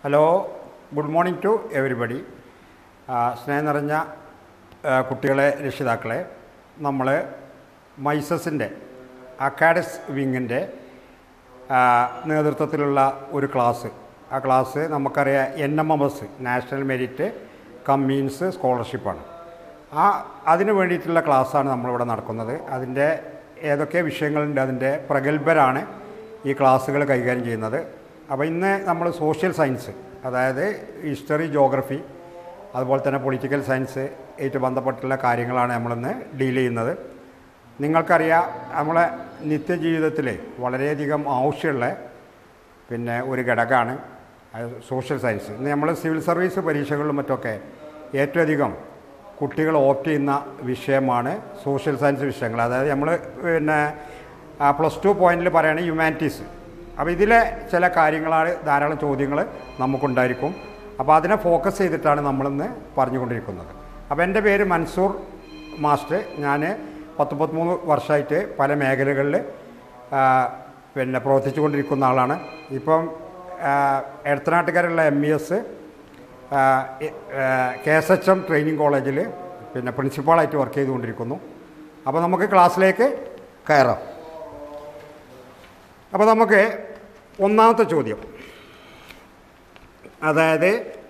Hello good morning to everybody സ്നേഹം നിറഞ്ഞ ആ, കുട്ടികളെ രക്ഷിതാക്കളെ നമ്മൾ മൈസസിൻ്റെ അക്കാഡസ് വിങ്ങിൻ്റെ നേതൃത്വത്തിലുള്ള ഒരു ക്ലാസ് ആ ക്ലാസ് നമുക്കറിയാം N M M S national merit cum means സ്കോളർഷിപ്പാണ് ആ അതിന് വേണ്ടിയിട്ടുള്ള ക്ലാസ്സാണ് നമ്മളിവിടെ നടക്കുന്നത് അതിൻ്റെ ഏതൊക്കെ വിഷയങ്ങളുണ്ട് അതിൻ്റെ പ്രഗത്ഭരാണ് ഈ ക്ലാസ്സുകൾ കൈകാര്യം ചെയ്യുന്നത് അപ്പോൾ ഇന്ന് നമ്മൾ സോഷ്യൽ സയൻസ് അതായത് ഹിസ്റ്ററി ജോഗ്രഫി അതുപോലെ തന്നെ പൊളിറ്റിക്കൽ സയൻസ് ആയിട്ട് ബന്ധപ്പെട്ടുള്ള കാര്യങ്ങളാണ് നമ്മളിന്ന് ഡീൽ ചെയ്യുന്നത് നിങ്ങൾക്കറിയാം നമ്മളെ നിത്യജീവിതത്തിൽ വളരെയധികം ആവശ്യമുള്ള പിന്നെ ഒരു ഘടകമാണ് സോഷ്യൽ സയൻസ് ഇന്ന് നമ്മൾ സിവിൽ സർവീസ് പരീക്ഷകളിലും മറ്റൊക്കെ ഏറ്റവും അധികം കുട്ടികൾ ഓപ്റ്റ് ചെയ്യുന്ന വിഷയമാണ് സോഷ്യൽ സയൻസ് വിഷയങ്ങൾ അതായത് നമ്മൾ പിന്നെ പ്ലസ് ടു പോയിന്റിൽ പറയുകയാണെങ്കിൽ ഹ്യൂമാനിറ്റീസ് അപ്പോൾ ഇതിലെ ചില കാര്യങ്ങളാണ് ധാരാളം ചോദ്യങ്ങൾ നമുക്കുണ്ടായിരിക്കും അപ്പോൾ അതിനെ ഫോക്കസ് ചെയ്തിട്ടാണ് നമ്മളിന്ന് പറഞ്ഞുകൊണ്ടിരിക്കുന്നത് അപ്പോൾ എൻ്റെ പേര് മൻസൂർ മാസ്റ്റർ ഞാൻ പത്ത് പത്തിമൂന്ന് വർഷമായിട്ട് പല മേഖലകളിൽ ആ, പിന്നെ പ്രവർത്തിച്ചുകൊണ്ടിരിക്കുന്ന ആളാണ് ഇപ്പം ആ, എടത്തനാട്ടുകാരുള്ള M E S K S H M training കോളേജിൽ പിന്നെ പ്രിൻസിപ്പാളായിട്ട് വർക്ക് ചെയ്തുകൊണ്ടിരിക്കുന്നു അപ്പോൾ നമുക്ക് ക്ലാസ്സിലേക്ക് കയറാം അപ്പോൾ നമുക്ക് ഒന്നാമത്തെ ചോദ്യം അതായത്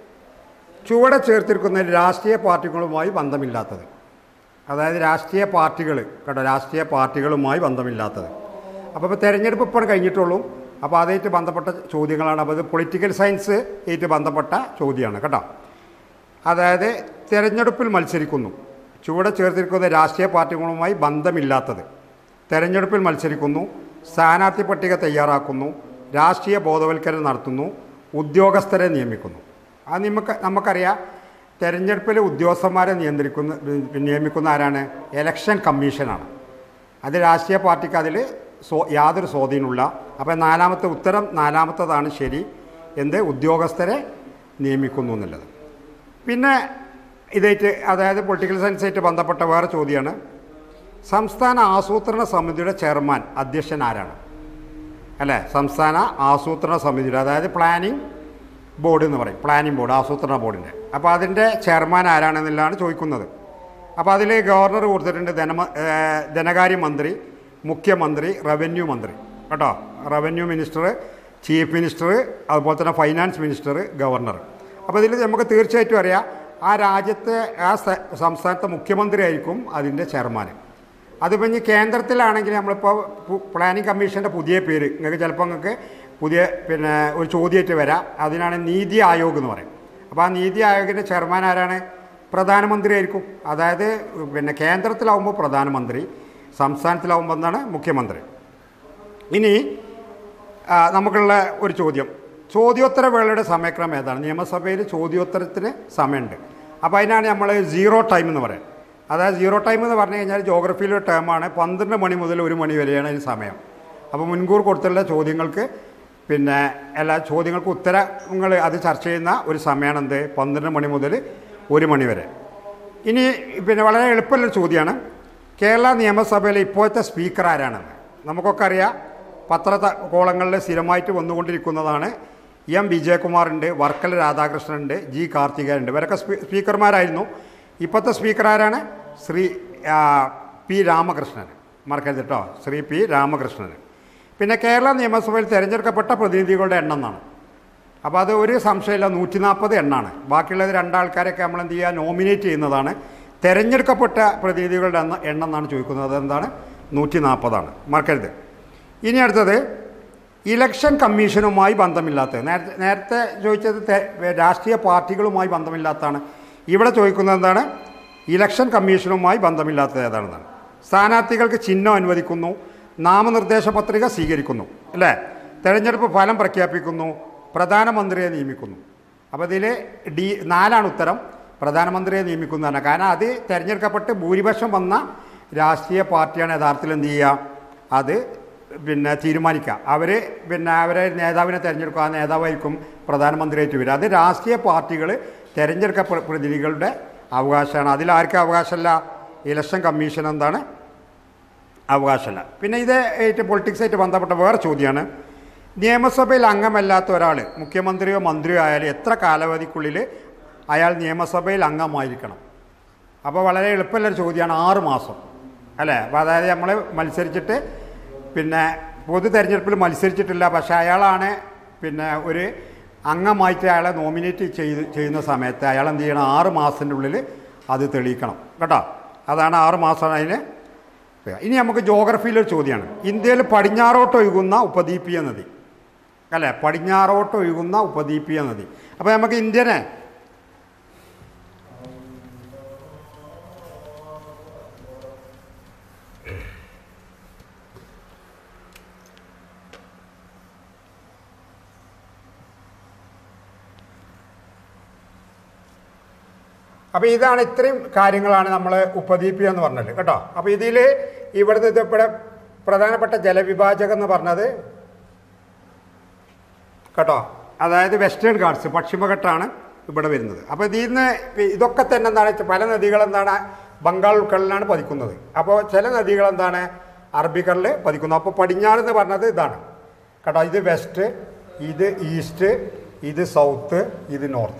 ചുവടെ ചേർത്തിരിക്കുന്ന രാഷ്ട്രീയ പാർട്ടികളുമായി ബന്ധമില്ലാത്തത് അതായത് രാഷ്ട്രീയ പാർട്ടികൾ കേട്ടോ രാഷ്ട്രീയ പാർട്ടികളുമായി ബന്ധമില്ലാത്തത് അപ്പോൾ ഇപ്പോൾ തെരഞ്ഞെടുപ്പ് ഇപ്പോൾ കഴിഞ്ഞിട്ടുള്ളൂ അപ്പോൾ അതായിട്ട് ബന്ധപ്പെട്ട ചോദ്യങ്ങളാണ് അപ്പോൾ ഇത് പൊളിറ്റിക്കൽ സയൻസ് ആയിട്ട് ബന്ധപ്പെട്ട ചോദ്യമാണ് കേട്ടോ അതായത് തെരഞ്ഞെടുപ്പിൽ മത്സരിക്കുന്നു ചുവടെ ചേർത്തിരിക്കുന്ന രാഷ്ട്രീയ പാർട്ടികളുമായി ബന്ധമില്ലാത്തത് തെരഞ്ഞെടുപ്പിൽ മത്സരിക്കുന്നു സ്ഥാനാർത്ഥി പട്ടിക തയ്യാറാക്കുന്നു രാഷ്ട്രീയ ബോധവൽക്കരണം നടത്തുന്നു ഉദ്യോഗസ്ഥരെ നിയമിക്കുന്നു അത് നമുക്ക് നമുക്കറിയാം തെരഞ്ഞെടുപ്പിൽ ഉദ്യോഗസ്ഥന്മാരെ നിയന്ത്രിക്കുന്ന നിയമിക്കുന്ന ആരാണ് ഇലക്ഷൻ കമ്മീഷനാണ് അത് രാഷ്ട്രീയ പാർട്ടിക്ക് അതിൽ സ്വ യാതൊരു സ്വാധീനമില്ല അപ്പോൾ നാലാമത്തെ ഉത്തരം നാലാമത്തതാണ് ശരി എന്ത് ഉദ്യോഗസ്ഥരെ നിയമിക്കുന്നു എന്നുള്ളത് പിന്നെ ഇതായിട്ട് അതായത് പൊളിറ്റിക്കൽ സയൻസായിട്ട് ബന്ധപ്പെട്ട വേറെ ചോദ്യമാണ് സംസ്ഥാന ആസൂത്രണ സമിതിയുടെ ചെയർമാൻ അധ്യക്ഷൻ ആരാണ് അല്ലേ സംസ്ഥാന ആസൂത്രണ സമിതിയുടെ അതായത് പ്ലാനിംഗ് ബോർഡ് എന്ന് പറയും പ്ലാനിംഗ് ബോർഡ് ആസൂത്രണ ബോർഡിൻ്റെ അപ്പോൾ അതിൻ്റെ ചെയർമാൻ ആരാണെന്നുള്ളതാണ് ചോദിക്കുന്നത് അപ്പോൾ അതിൽ ഗവർണർ കൊടുത്തിട്ടുണ്ട് ധനമ ഏഹ് ധനകാര്യമന്ത്രി മുഖ്യമന്ത്രി റവന്യൂ മന്ത്രി കേട്ടോ റവന്യൂ മിനിസ്റ്റർ ചീഫ് മിനിസ്റ്റർ അതുപോലെ തന്നെ ഫൈനാൻസ് മിനിസ്റ്റർ ഗവർണർ അപ്പോൾ ഇതിൽ നമുക്ക് തീർച്ചയായിട്ടും അറിയാം ആ രാജ്യത്തെ ആ സ്ഥ- സംസ്ഥാനത്തെ മുഖ്യമന്ത്രി ആയിരിക്കും അതിൻ്റെ ചെയർമാൻ അതിപ്പോൾ ഇനി കേന്ദ്രത്തിലാണെങ്കിൽ നമ്മളിപ്പോൾ പു- പ്ലാനിംഗ് കമ്മീഷൻ്റെ പുതിയ പേര് നിങ്ങൾക്ക് ചിലപ്പോൾ നിങ്ങൾക്ക് പുതിയ പിന്നെ ഒരു ചോദ്യമായിട്ട് വരാം അതിനാണ് നീതി ആയോഗ് എന്ന് പറയും അപ്പോൾ ആ നീതി ആയോഗിൻ്റെ ചെയർമാൻ ആരാണ് പ്രധാനമന്ത്രി ആയിരിക്കും അതായത് പിന്നെ കേന്ദ്രത്തിലാവുമ്പോൾ പ്രധാനമന്ത്രി സംസ്ഥാനത്തിലാവുമ്പോൾ എന്താണ് മുഖ്യമന്ത്രി ഇനി ആ, നമുക്കുള്ള ഒരു ചോദ്യം ചോദ്യോത്തര വേളയുടെ സമയക്രമം ഏതാണ് നിയമസഭയിൽ ചോദ്യോത്തരത്തിന് സമയമുണ്ട് അപ്പോൾ അതിനാണ് നമ്മൾ സീറോ ടൈം എന്ന് പറയുന്നത് അതായത് സീറോ ടൈം എന്ന് പറഞ്ഞു കഴിഞ്ഞാൽ ജോഗ്രഫിയിലെ ടേമാണ് പന്ത്രണ്ട് മണി മുതൽ ഒരു മണി വരെയാണ് അതിന് സമയം അപ്പോൾ മുൻകൂർ കൊടുത്തുള്ള ചോദ്യങ്ങൾക്ക് പിന്നെ എല്ലാ ചോദ്യങ്ങൾക്ക് ഉത്തരങ്ങൾ അത് ചർച്ച ചെയ്യുന്ന ഒരു സമയമാണ് എന്ത് പന്ത്രണ്ട് മണി മുതൽ ഒരു മണി വരെ ഇനി പിന്നെ വളരെ എളുപ്പമുള്ള ചോദ്യമാണ് കേരള നിയമസഭയിലെ ഇപ്പോഴത്തെ സ്പീക്കർ ആരാണെന്ന് നമുക്കൊക്കെ അറിയാം പത്ര ത- കോളങ്ങളിൽ സ്ഥിരമായിട്ട് വന്നുകൊണ്ടിരിക്കുന്നതാണ് എം വിജയകുമാറുണ്ട് വർക്കല രാധാകൃഷ്ണനുണ്ട് ജി കാർത്തികേയനുണ്ട് ഇവരൊക്കെ സ്പീ സ്പീക്കർമാരായിരുന്നു ഇപ്പോഴത്തെ സ്പീക്കർ ആരാണ് ശ്രീ ആ, പി രാമകൃഷ്ണൻ മറക്കരുത് കേട്ടോ ശ്രീ പി രാമകൃഷ്ണൻ പിന്നെ കേരള നിയമസഭയിൽ തിരഞ്ഞെടുക്കപ്പെട്ട പ്രതിനിധികളുടെ എണ്ണം എന്നാണ് അപ്പോൾ അത് ഒരു സംശയമില്ല നൂറ്റി നാൽപ്പത് എണ്ണാണ് ബാക്കിയുള്ളത് രണ്ടാൾക്കാരൊക്കെ നമ്മൾ എന്ത് ചെയ്യുക നോമിനേറ്റ് ചെയ്യുന്നതാണ് തിരഞ്ഞെടുക്കപ്പെട്ട പ്രതിനിധികളുടെ എണ്ണം എണ്ണം എന്നാണ് ചോദിക്കുന്നത് അതെന്താണ് നൂറ്റി നാൽപ്പതാണ് മറക്കരുത് ഇനി അടുത്തത് ഇലക്ഷൻ കമ്മീഷനുമായി ബന്ധമില്ലാത്തത് നേരത്തെ നേരത്തെ ചോദിച്ചത് തെ- രാഷ്ട്രീയ പാർട്ടികളുമായി ബന്ധമില്ലാത്തതാണ് ഇവിടെ ചോദിക്കുന്നത് എന്താണ് ഇലക്ഷൻ കമ്മീഷനുമായി ബന്ധമില്ലാത്തത് ഏതാണെന്നാണ് സ്ഥാനാർത്ഥികൾക്ക് ചിഹ്നം അനുവദിക്കുന്നു നാമനിർദ്ദേശ പത്രിക സ്വീകരിക്കുന്നു അല്ലേ തെരഞ്ഞെടുപ്പ് ഫലം പ്രഖ്യാപിക്കുന്നു പ്രധാനമന്ത്രിയെ നിയമിക്കുന്നു അപ്പോൾ ഇതിൽ ഡി നാലാണ് ഉത്തരം പ്രധാനമന്ത്രിയെ നിയമിക്കുന്നതാണ് കാരണം അത് തിരഞ്ഞെടുക്കപ്പെട്ട് ഭൂരിപക്ഷം വന്ന രാഷ്ട്രീയ പാർട്ടിയാണ് യഥാർത്ഥത്തിൽ എന്ത് ചെയ്യുക അത് പിന്നെ തീരുമാനിക്കുക അവർ പിന്നെ അവരെ നേതാവിനെ തിരഞ്ഞെടുക്കുക ആ നേതാവായിരിക്കും പ്രധാനമന്ത്രിയായിട്ട് വരിക അത് രാഷ്ട്രീയ പാർട്ടികൾ തിരഞ്ഞെടുക്കപ്പെട്ട പ്രതിനിധികളുടെ അവകാശമാണ് അതിൽ ആർക്കും അവകാശമല്ല ഇലക്ഷൻ കമ്മീഷൻ എന്താണ് അവകാശമല്ല പിന്നെ ഇത് ആയിട്ട് പൊളിറ്റിക്സ് ആയിട്ട് ബന്ധപ്പെട്ട വേറെ ചോദ്യമാണ് നിയമസഭയിൽ അംഗമല്ലാത്ത ഒരാൾ മുഖ്യമന്ത്രിയോ മന്ത്രിയോ ആയാലും എത്ര കാലാവധിക്കുള്ളിൽ അയാൾ നിയമസഭയിൽ അംഗമായിരിക്കണം അപ്പോൾ വളരെ എളുപ്പമുള്ളൊരു ചോദ്യമാണ് ആറ് മാസം അല്ലേ അപ്പോൾ അതായത് നമ്മൾ മത്സരിച്ചിട്ട് പിന്നെ പൊതു തെരഞ്ഞെടുപ്പിൽ മത്സരിച്ചിട്ടില്ല പക്ഷേ അയാളാണ് പിന്നെ ഒരു അംഗമായിട്ട് അയാളെ നോമിനേറ്റ് ചെയ്ത് ചെയ്യുന്ന സമയത്ത് അയാൾ എന്ത് ചെയ്യണം ആറ് മാസത്തിൻ്റെ ഉള്ളിൽ അത് തെളിയിക്കണം കേട്ടോ അതാണ് ആറ് മാസമാണ് അതിന് ഇനി നമുക്ക് ജോഗ്രഫിയിലൊരു ചോദ്യമാണ് ഇന്ത്യയിൽ പടിഞ്ഞാറോട്ട് ഒഴുകുന്ന ഉപദ്വീപീയ നദി അല്ലേ പടിഞ്ഞാറോട്ട് ഒഴുകുന്ന ഉപദ്വീപീയ നദി അപ്പോൾ നമുക്ക് ഇന്ത്യനെ അപ്പോൾ ഇതാണ് ഇത്രയും കാര്യങ്ങളാണ് നമ്മൾ ഉപദ്വീപീയ എന്ന് പറഞ്ഞത് കേട്ടോ അപ്പോൾ ഇതിൽ ഇവിടുന്ന് ഇത് ഇവിടെ പ്രധാനപ്പെട്ട ജലവിഭാജകം എന്ന് പറഞ്ഞത് കേട്ടോ അതായത് വെസ്റ്റേൺ ഗാർഡ്സ് പശ്ചിമഘട്ടാണ് ഇവിടെ വരുന്നത് അപ്പോൾ ഇതിൽ നിന്ന് ഇതൊക്കെ തന്നെ എന്താണ് വെച്ചാൽ പല നദികളെന്താണ് ബംഗാൾ ഉൾക്കടലിലാണ് പതിക്കുന്നത് അപ്പോൾ ചില നദികളെന്താണ് അറബിക്കടലിൽ പതിക്കുന്നു അപ്പോൾ പടിഞ്ഞാറ് എന്ന് പറഞ്ഞത് ഇതാണ് കേട്ടോ ഇത് വെസ്റ്റ് ഇത് ഈസ്റ്റ് ഇത് സൗത്ത് ഇത് നോർത്ത്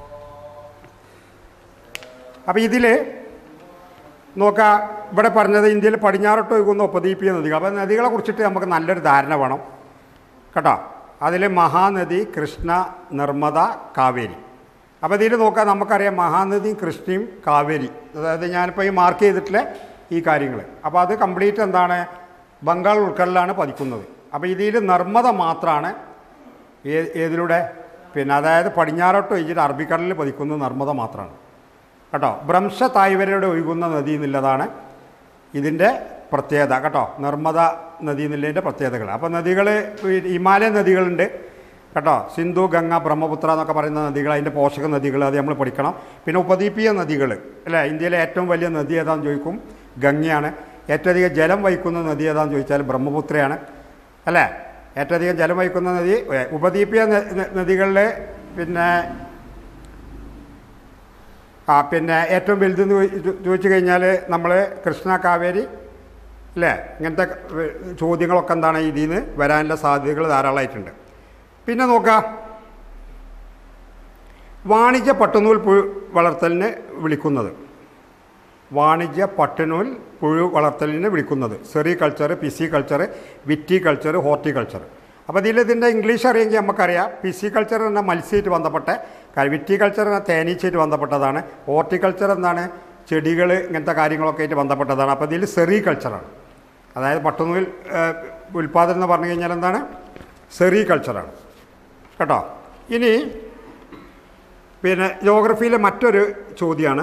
അപ്പോൾ ഇതിൽ നോക്കുക ഇവിടെ പറഞ്ഞത് ഇന്ത്യയിൽ പടിഞ്ഞാറോട്ട് ഒഴുകുന്ന ഉപദ്വീപീയ നദികൾ അപ്പോൾ നദികളെ കുറിച്ചിട്ട് നമുക്ക് നല്ലൊരു ധാരണ വേണം കേട്ടോ അതിൽ മഹാനദി കൃഷ്ണ നർമ്മദ കാവേരി അപ്പോൾ ഇതിൽ നോക്കുക നമുക്കറിയാം മഹാനദിയും കൃഷ്ണയും കാവേരി അതായത് ഞാനിപ്പോൾ ഈ മാർക്ക് ചെയ്തിട്ടുള്ള ഈ കാര്യങ്ങൾ അപ്പോൾ അത് കംപ്ലീറ്റ് എന്താണ് ബംഗാൾ ഉൾക്കടലിലാണ് പതിക്കുന്നത് അപ്പോൾ ഇതിൽ നർമ്മദ മാത്രമാണ് ഏ- ഏതിലൂടെ പിന്നെ അതായത് പടിഞ്ഞാറോട്ട് ഒഴിച്ചിട്ട് അറബിക്കടലിൽ പതിക്കുന്നത് നർമ്മദ മാത്രമാണ് കേട്ടോ ഭ്രംശ തായ്വരയുടെ ഒഴുകുന്ന നദി എന്നുള്ളതാണ് ഇതിൻ്റെ പ്രത്യേകത കേട്ടോ നർമ്മദ നദി എന്നുള്ളതിൻ്റെ പ്രത്യേകതകൾ അപ്പോൾ നദികൾ ഹിമാലയൻ നദികളുണ്ട് കേട്ടോ സിന്ധു ഗംഗ ബ്രഹ്മപുത്ര എന്നൊക്കെ പറയുന്ന നദികൾ അതിൻ്റെ പോഷക നദികൾ അത് നമ്മൾ പഠിക്കണം പിന്നെ ഉപദ്വീപീയ നദികൾ അല്ലേ ഇന്ത്യയിലെ ഏറ്റവും വലിയ നദി ഏതാണെന്ന് ചോദിക്കും ഗംഗയാണ് ഏറ്റവും അധികം ജലം വഹിക്കുന്ന നദി ഏതാണെന്ന് ചോദിച്ചാൽ ബ്രഹ്മപുത്രയാണ് അല്ലേ ഏറ്റവും അധികം ജലം വഹിക്കുന്ന നദി ഏ, ഉപദ്വീപീയ ന- ന- നദികളിൽ പിന്നെ ആ പിന്നെ ഏറ്റവും വലുതെന്ന് ചോ- ചോദിച്ചു കഴിഞ്ഞാൽ നമ്മൾ കൃഷ്ണ കാവേരി അല്ലേ ഇങ്ങനത്തെ ക- ചോദ്യങ്ങളൊക്കെ എന്താണ് ഇതിൽ നിന്ന് വരാനുള്ള സാധ്യതകൾ ധാരാളമായിട്ടുണ്ട് പിന്നെ നോക്കാം വാണിജ്യ പട്ടുനൂൽ പുഴു വളർത്തലിന് വിളിക്കുന്നത് വാണിജ്യ പട്ടുനൂൽ പുഴു വളർത്തലിന് വിളിക്കുന്നത് sericulture pisciculture viticulture horticulture അപ്പോൾ ഇതിൽ ഇതിൻ്റെ ഇംഗ്ലീഷ് അറിയെങ്കിൽ നമുക്കറിയാം പിസി കൾച്ചർ എന്ന മത്സ്യമായിട്ട് ബന്ധപ്പെട്ട കാര്യം വിറ്റി കൾച്ചർ എന്ന തേനീച്ചയായിട്ട് ബന്ധപ്പെട്ടതാണ് ഹോർട്ടിക്കൾച്ചർ എന്താണ് ചെടികൾ ഇങ്ങനത്തെ കാര്യങ്ങളൊക്കെ ആയിട്ട് ബന്ധപ്പെട്ടതാണ് അപ്പോൾ ഇതിൽ സെറി കൾച്ചറാണ് അതായത് പട്ടുനൂൽ ഏഹ്, ഉൽപ്പാദനം എന്ന് പറഞ്ഞു കഴിഞ്ഞാൽ എന്താണ് സെറി കൾച്ചറാണ് കേട്ടോ ഇനി പിന്നെ ജോഗ്രഫിയിലെ മറ്റൊരു ചോദ്യമാണ്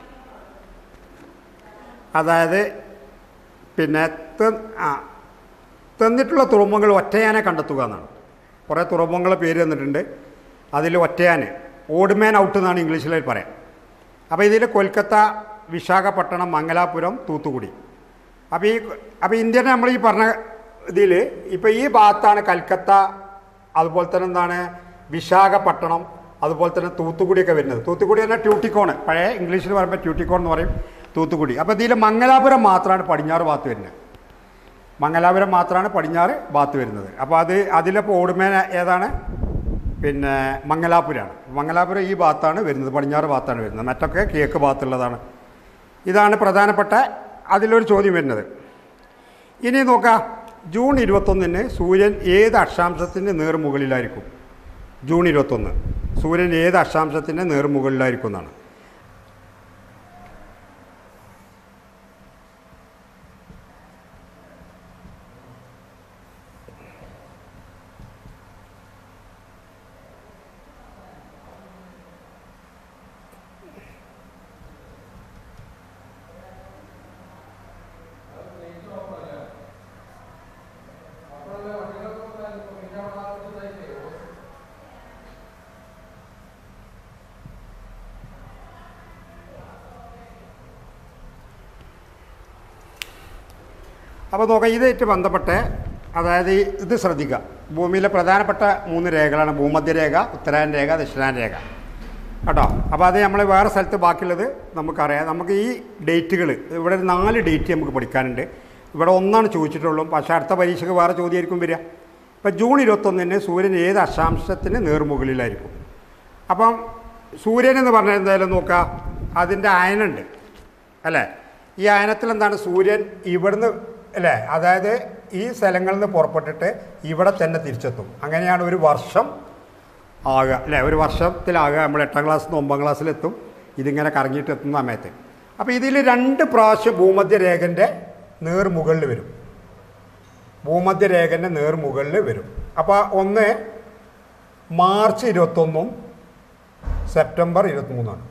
അതായത് പിന്നെ തെ- ആ തന്നിട്ടുള്ള തുറമുഖങ്ങൾ ഒറ്റയാനെ കണ്ടെത്തുക എന്നാണ് കുറേ തുറമുഖങ്ങളെ പേര് തന്നിട്ടുണ്ട് അതിൽ ഒറ്റയാന് ഓഡ്മാൻ ഔട്ട് എന്നാണ് ഇംഗ്ലീഷിൽ പറയാം അപ്പോൾ ഇതിൽ കൊൽക്കത്ത വിശാഖപട്ടണം മംഗലാപുരം തൂത്തുക്കുടി അപ്പോൾ ഈ അപ്പോൾ ഇന്ത്യനെ നമ്മൾ ഈ പറഞ്ഞ ഇതിൽ ഇപ്പോൾ ഈ ഭാഗത്താണ് കൽക്കത്ത അതുപോലെ തന്നെ എന്താണ് വിശാഖപട്ടണം അതുപോലെ തന്നെ തൂത്തുക്കുടിയൊക്കെ വരുന്നത് തൂത്തുക്കുടി തന്നെ ട്യൂട്ടിക്കോൺ പഴയ ഇംഗ്ലീഷിൽ പറയുമ്പോൾ ട്യൂട്ടിക്കോൺ എന്ന് പറയും തൂത്തുക്കുടി അപ്പോൾ ഇതിൽ മംഗലാപുരം മാത്രമാണ് പടിഞ്ഞാറ് ഭാഗത്ത് വരുന്നത് മംഗലാപുരം മാത്രമാണ് പടിഞ്ഞാറ് ഭാഗത്ത് വരുന്നത് അപ്പോൾ അത് അതിലിപ്പോൾ ഓടുമേന ഏതാണ് പിന്നെ മംഗലാപുരമാണ് മംഗലാപുരം ഈ ഭാഗത്താണ് വരുന്നത് പടിഞ്ഞാറ് ഭാഗത്താണ് വരുന്നത് മറ്റൊക്കെ കിഴക്ക് ഭാഗത്തുള്ളതാണ് ഇതാണ് പ്രധാനപ്പെട്ട അതിലൊരു ചോദ്യം വരുന്നത് ഇനി നോക്കാം ജൂൺ ഇരുപത്തൊന്നിന് സൂര്യൻ ഏത് അക്ഷാംശത്തിൻ്റെ നേർമുകളിലായിരിക്കും ജൂൺ ഇരുപത്തൊന്ന് സൂര്യൻ ഏത് അക്ഷാംശത്തിൻ്റെ നേർമുകളിലായിരിക്കും എന്നാണ് അപ്പോൾ നോക്കാം ഇതായിട്ട് ബന്ധപ്പെട്ട് അതായത് ഈ ഇത് ശ്രദ്ധിക്കുക ഭൂമിയിലെ പ്രധാനപ്പെട്ട മൂന്ന് രേഖകളാണ് ഭൂമധ്യരേഖ ഉത്തരായൻ രേഖ ദക്ഷിണായൻ രേഖ കേട്ടോ അപ്പോൾ അത് നമ്മൾ വേറെ സ്ഥലത്ത് ബാക്കിയുള്ളത് നമുക്കറിയാം നമുക്ക് ഈ ഡേറ്റുകൾ ഇവിടെ ഒരു നാല് ഡേറ്റ് നമുക്ക് പഠിക്കാനുണ്ട് ഇവിടെ ഒന്നാണ് ചോദിച്ചിട്ടുള്ളൂ പക്ഷേ അടുത്ത പരീക്ഷയ്ക്ക് വേറെ ചോദ്യമായിരിക്കും വരിക ഇപ്പം ജൂൺ ഇരുപത്തൊന്നിന് സൂര്യൻ ഏത് അക്ഷാംശത്തിന് നേർമുകളിലായിരിക്കും അപ്പം സൂര്യൻ എന്ന് പറഞ്ഞാൽ എന്തായാലും നോക്കുക അതിൻ്റെ അയനുണ്ട് അല്ലേ ഈ അയനത്തിൽ എന്താണ് സൂര്യൻ ഇവിടുന്ന് അല്ലേ അതായത് ഈ സ്ഥലങ്ങളിൽ നിന്ന് പുറപ്പെട്ടിട്ട് ഇവിടെ തന്നെ തിരിച്ചെത്തും അങ്ങനെയാണ് ഒരു വർഷം ആകുക അല്ലേ ഒരു വർഷത്തിലാകുക നമ്മൾ എട്ടാം ക്ലാസ്സിൽ നിന്ന് ഒമ്പതാം ക്ലാസ്സിലെത്തും ഇതിങ്ങനെ കറങ്ങിയിട്ട് എത്തുന്ന സമയത്ത് അപ്പോൾ ഇതിൽ രണ്ട് പ്രാവശ്യം ഭൂമധ്യരേഖൻ്റെ നേർമുകളിൽ വരും ഭൂമധ്യരേഖൻ്റെ നേർമുകളിൽ വരും അപ്പോൾ ഒന്ന് മാർച്ച് ഇരുപത്തൊന്നും സെപ്റ്റംബർ ഇരുപത്തിമൂന്നാണ്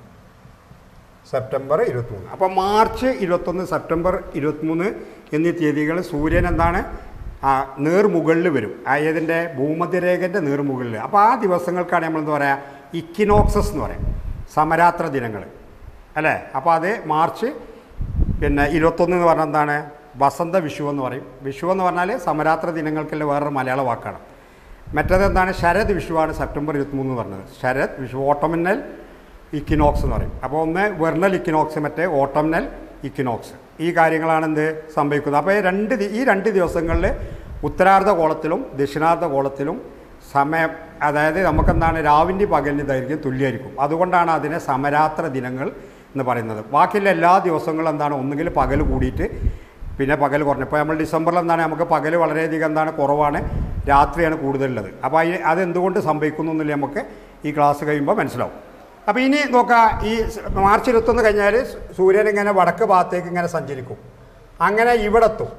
സെപ്റ്റംബർ ഇരുപത്തിമൂന്ന് അപ്പോൾ മാർച്ച് ഇരുപത്തൊന്ന് സെപ്റ്റംബർ ഇരുപത്തിമൂന്ന് എന്നീ തീയതികൾ സൂര്യൻ എന്താണ് ആ നേർമുകളിൽ വരും അതായതിൻ്റെ ഭൂമധ്യരേഖൻ്റെ നേർമുകളിൽ അപ്പോൾ ആ ദിവസങ്ങൾക്കാണ് നമ്മൾ എന്താ പറയുക ഇക്കിനോക്സസ് എന്ന് പറയും സമരാത്ര ദിനങ്ങൾ അല്ലേ അപ്പോൾ അത് മാർച്ച് പിന്നെ ഇരുപത്തൊന്ന് എന്ന് പറഞ്ഞാൽ എന്താണ് വസന്ത വിഷു എന്ന് പറയും വിഷു എന്ന് പറഞ്ഞാൽ സമരാത്ര ദിനങ്ങൾക്കുള്ള വേറൊരു മലയാള വാക്കാണ് മറ്റേത് എന്താണ് ശരത് വിഷുവാണ് സെപ്റ്റംബർ ഇരുപത്തിമൂന്ന് എന്ന് പറഞ്ഞത് ശരത് വിഷു ഓട്ടോമിനൽ ഇക്കിനോക്സ് എന്ന് പറയും അപ്പോൾ ഒന്ന് വെർണൽ ഇക്കിനോക്സ് മറ്റേ ഓട്ടോമിനൽ ഇക്കിനോക്സ് ഈ കാര്യങ്ങളാണ് എന്ത് സംഭവിക്കുന്നത് അപ്പോൾ ഈ രണ്ട് ദി- ഈ രണ്ട് ദിവസങ്ങളിൽ ഉത്തരാർദ്ധ കോളത്തിലും ദക്ഷിണാർദ്ധ കോളത്തിലും സമയം അതായത് നമുക്കെന്താണ് രാവിൻ്റെ പകലിന് ദൈർഘ്യം തുല്യമായിരിക്കും അതുകൊണ്ടാണ് അതിനെ സമരാത്ര ദിനങ്ങൾ എന്ന് പറയുന്നത് ബാക്കിയുള്ള എല്ലാ ദിവസങ്ങളും എന്താണ് ഒന്നുകിൽ പകൽ കൂടിയിട്ട് പിന്നെ പകൽ കുറഞ്ഞു ഇപ്പോൾ നമ്മൾ ഡിസംബറിൽ എന്താണ് നമുക്ക് പകൽ വളരെയധികം എന്താണ് കുറവാണ് രാത്രിയാണ് കൂടുതലുള്ളത് അപ്പോൾ അതിന് അതെന്തുകൊണ്ട് സംഭവിക്കുന്നു എന്നില്ല നമുക്ക് ഈ ക്ലാസ് കഴിയുമ്പോൾ മനസ്സിലാവും അപ്പോൾ ഇനി നോക്കാം ഈ സ് മാർച്ച് ഇരുപത്തൊന്ന് കഴിഞ്ഞാൽ സൂര്യൻ ഇങ്ങനെ വടക്ക് ഭാഗത്തേക്ക് ഇങ്ങനെ സഞ്ചരിക്കും അങ്ങനെ ഇവിടെ എത്തും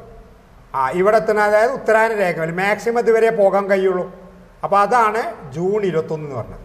ആ ഇവിടെ എത്തുന്ന അതായത് ഉത്തരായന രേഖയിൽ മാക്സിമം ഇതുവരെ പോകാൻ കഴിയുള്ളൂ അപ്പോൾ അതാണ് ജൂൺ ഇരുപത്തൊന്ന് എന്ന് പറഞ്ഞത്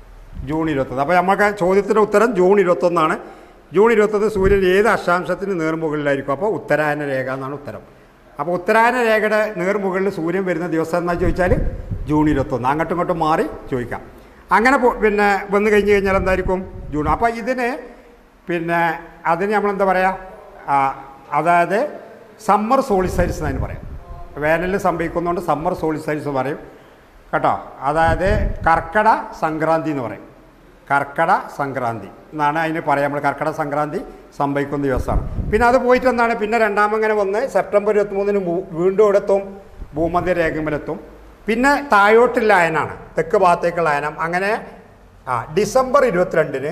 ജൂൺ ഇരുപത്തൊന്ന് അപ്പോൾ നമുക്ക് ചോദ്യത്തിൻ്റെ ഉത്തരം ജൂൺ ഇരുപത്തൊന്നാണ് ജൂൺ ഇരുപത്തൊന്ന് സൂര്യൻ ഏത് അക്ഷാംശത്തിന് നേർമുകളിലായിരിക്കും അപ്പോൾ ഉത്തരായന രേഖ എന്നാണ് ഉത്തരം അപ്പോൾ ഉത്തരായന രേഖയുടെ നേർമുകളിൽ സൂര്യൻ വരുന്ന ദിവസം എന്നാ ചോദിച്ചാൽ ജൂൺ ഇരുപത്തൊന്ന് അങ്ങോട്ടും ഇങ്ങോട്ടും മാറി ചോദിക്കാം അങ്ങനെ പോ- പിന്നെ വന്നു കഴിഞ്ഞ് കഴിഞ്ഞാൽ എന്തായിരിക്കും ജൂൺ അപ്പോൾ ഇതിന് പിന്നെ അതിന് നമ്മളെന്താ പറയുക ആ, അതായത് സമ്മർ സോളിസൈഡ്സ് എന്നതിന് പറയാം വേനലിൽ സംഭവിക്കുന്നതുകൊണ്ട് സമ്മർ സോളിസൈഡ്സ് പറയും കേട്ടോ അതായത് കർക്കട സംക്രാന്തി എന്ന് പറയും കർക്കട സംക്രാന്തി എന്നാണ് അതിന് പറയാം നമ്മൾ കർക്കട സംക്രാന്തി സംഭവിക്കുന്ന ദിവസമാണ് പിന്നെ അത് പോയിട്ട് എന്താണ് പിന്നെ രണ്ടാമങ്ങനെ വന്ന് സെപ്റ്റംബർ ഇരുപത്തിമൂന്നിന് മൂ- വീണ്ടും ഇവിടെത്തും ഭൂമധ്യ രേഖയിലെത്തും പിന്നെ താഴോട്ടുള്ള അയനാണ് തെക്ക് ഭാഗത്തേക്കുള്ള അയനം അങ്ങനെ ആ ഡിസംബർ ഇരുപത്തിരണ്ടിന്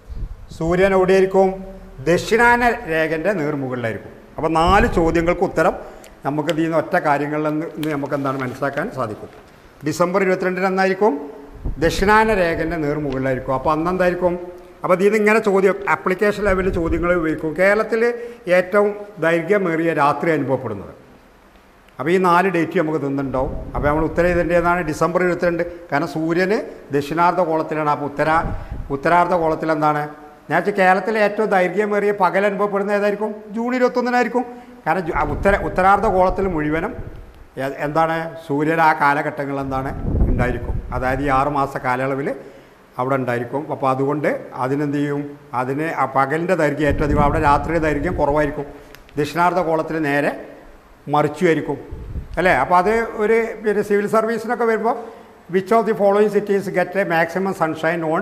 സൂര്യൻ എവിടെയായിരിക്കും ദക്ഷിണാന രേഖൻ്റെ നേർമുകളിലായിരിക്കും അപ്പോൾ നാല് ചോദ്യങ്ങൾക്ക് ഉത്തരം നമുക്ക് ഇതിൽ നിന്ന് ഒറ്റ കാര്യങ്ങളിൽ നിന്ന് നമുക്ക് എന്താണ് മനസ്സിലാക്കാൻ സാധിക്കും ഡിസംബർ ഇരുപത്തിരണ്ടിന് എന്നായിരിക്കും ദക്ഷിണാന രേഖൻ്റെ നേർമുകളിലായിരിക്കും അപ്പോൾ അന്നെന്തായിരിക്കും അപ്പോൾ ഇതിൽ നിന്ന് ഇങ്ങനെ ചോദ്യം ആപ്ലിക്കേഷൻ ലെവലിൽ ചോദ്യങ്ങൾ ഉപയോഗിക്കും കേരളത്തിൽ ഏറ്റവും ദൈർഘ്യമേറിയ രാത്രി അനുഭവപ്പെടുന്നത് അപ്പോൾ ഈ നാല് ഡേറ്റ് നമുക്ക് തന്നിട്ടുണ്ടാവും അപ്പോൾ നമ്മൾ ഉത്തരം ഇതിൻ്റെതാണ് ഡിസംബർ ഇരുപത്തിരണ്ട് കാരണം സൂര്യന് ദക്ഷിണാർദ്ധ കോളത്തിലാണ് അപ്പോൾ ഉത്തരാ ഉത്തരാർദ്ധ കോളത്തിൽ എന്താണ് ഞാൻ വെച്ചാൽ കേരളത്തിലെ ഏറ്റവും ദൈർഘ്യമേറിയ പകൽ അനുഭവപ്പെടുന്ന ഏതായിരിക്കും ജൂൺ ഇരുപത്തൊന്നിനായിരിക്കും കാരണം ജു- ആ ഉത്തര ഉത്തരാർദ്ധ കോളത്തിൽ മുഴുവനും എ- എന്താണ് സൂര്യൻ ആ കാലഘട്ടങ്ങളിൽ എന്താണ് ഉണ്ടായിരിക്കും അതായത് ഈ ആറ് മാസ കാലയളവിൽ അവിടെ ഉണ്ടായിരിക്കും അപ്പോൾ അതുകൊണ്ട് അതിനെന്ത് ചെയ്യും അതിന് ആ പകലിൻ്റെ ദൈർഘ്യം ഏറ്റവും അധികം അവിടെ രാത്രിയുടെ ദൈർഘ്യം കുറവായിരിക്കും ദക്ഷിണാർദ്ധ കോളത്തിൽ നേരെ മറിച്ചുമായിരിക്കും അല്ലേ അപ്പോൾ അത് ഒരു പിന്നെ സിവിൽ സർവീസിനൊക്കെ വരുമ്പോൾ which of the following cities get a maximum sunshine on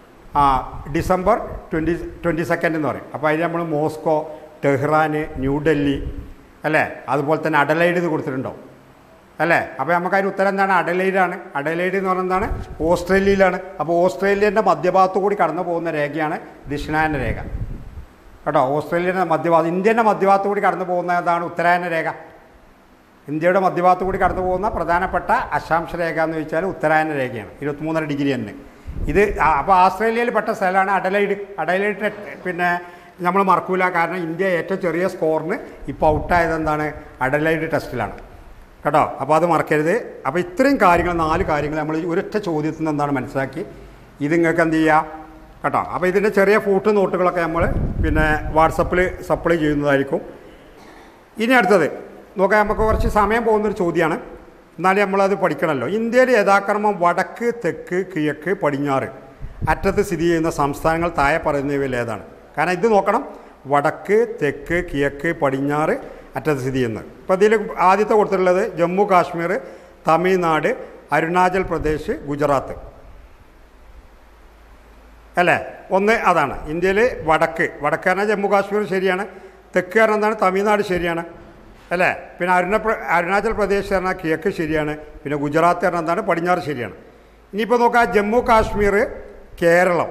December twenty twenty second എന്ന് പറയും അപ്പോൾ അതിന് നമ്മൾ മോസ്കോ ടെഹ്റാൻ ന്യൂഡൽഹി അല്ലേ അതുപോലെ തന്നെ അഡലൈഡ് എന്ന് കൊടുത്തിട്ടുണ്ടോ അല്ലേ അപ്പോൾ നമുക്ക് അതിന് ഉത്തരം എന്താണ് അഡലൈഡാണ് അഡലൈഡ് എന്ന് പറഞ്ഞാൽ എന്താണ് ഓസ്ട്രേലിയയിലാണ് അപ്പോൾ ഓസ്ട്രേലിയൻ്റെ മധ്യഭാഗത്തു കൂടി കടന്നു പോകുന്ന രേഖയാണ് ദക്ഷിണായന രേഖ കേട്ടോ ഓസ്ട്രേലിയയുടെ മധ്യഭാഗം ഇന്ത്യൻ്റെ മധ്യഭാഗത്തു കൂടി കടന്നു പോകുന്നതാണ് ഉത്തരായന രേഖ ഇന്ത്യയുടെ മധ്യഭാഗത്തു കൂടി കടന്നു പോകുന്ന പ്രധാനപ്പെട്ട അക്ഷാംശ രേഖ എന്ന് ചോദിച്ചാൽ ഉത്തരായന രേഖയാണ് ഇരുപത്തിമൂന്നര ഡിഗ്രി തന്നെ ഇത് ആ- അപ്പോൾ ആസ്ട്രേലിയയിൽ പെട്ട സ്ഥലമാണ് അഡലൈഡ് അഡലൈഡ് ടെ- പിന്നെ നമ്മൾ മറക്കൂല കാരണം ഇന്ത്യ ഏറ്റവും ചെറിയ സ്കോറിന് ഇപ്പോൾ ഔട്ടായത് എന്താണ് അഡലൈഡ് ടെസ്റ്റിലാണ് കേട്ടോ അപ്പോൾ അത് മറക്കരുത് അപ്പോൾ ഇത്രയും കാര്യങ്ങൾ നാല് കാര്യങ്ങൾ നമ്മൾ ഈ ഒരൊറ്റ ചോദ്യത്തിൽ നിന്ന് എന്താണ് മനസ്സിലാക്കി ഇത് നിങ്ങൾക്ക് എന്ത് ചെയ്യുക കേട്ടോ അപ്പോൾ ഇതിൻ്റെ ചെറിയ ഫോട്ടോ നോട്ടുകളൊക്കെ നമ്മൾ പിന്നെ വാട്സപ്പിൽ സപ്ലൈ ചെയ്യുന്നതായിരിക്കും ഇനി അടുത്തത് നോക്കാം നമുക്ക് കുറച്ച് സമയം പോകുന്നൊരു ചോദ്യമാണ് എന്നാലും നമ്മളത് പഠിക്കണമല്ലോ ഇന്ത്യയിൽ യഥാക്രമം വടക്ക് തെക്ക് കിഴക്ക് പടിഞ്ഞാറ് അറ്റത്ത് സ്ഥിതി ചെയ്യുന്ന സംസ്ഥാനങ്ങൾ താഴെ പറയുന്നവയിൽ ഏതാണ് കാരണം ഇത് നോക്കണം വടക്ക് തെക്ക് കിഴക്ക് പടിഞ്ഞാറ് അറ്റത്ത് സ്ഥിതി ചെയ്യുന്നത് ഇപ്പോൾ ഇതിൽ ആദ്യത്തെ കൊടുത്തിട്ടുള്ളത് ജമ്മു കാശ്മീർ തമിഴ്നാട് അരുണാചൽ പ്രദേശ് ഗുജറാത്ത് അല്ലേ ഒന്ന് അതാണ് ഇന്ത്യയിൽ വടക്ക് വടക്ക് പറഞ്ഞാൽ ജമ്മു കാശ്മീർ ശരിയാണ് തെക്ക് കാരണം എന്താണ് തമിഴ്നാട് ശരിയാണ് അല്ലേ പിന്നെ അരുണ അരുണാചൽ പ്രദേശ് പറഞ്ഞാൽ കിഴക്ക് ശരിയാണ് പിന്നെ ഗുജറാത്ത് പറഞ്ഞാൽ എന്താണ് പടിഞ്ഞാറ് ശരിയാണ് ഇനിയിപ്പോൾ നോക്കാം ജമ്മു കാശ്മീർ കേരളം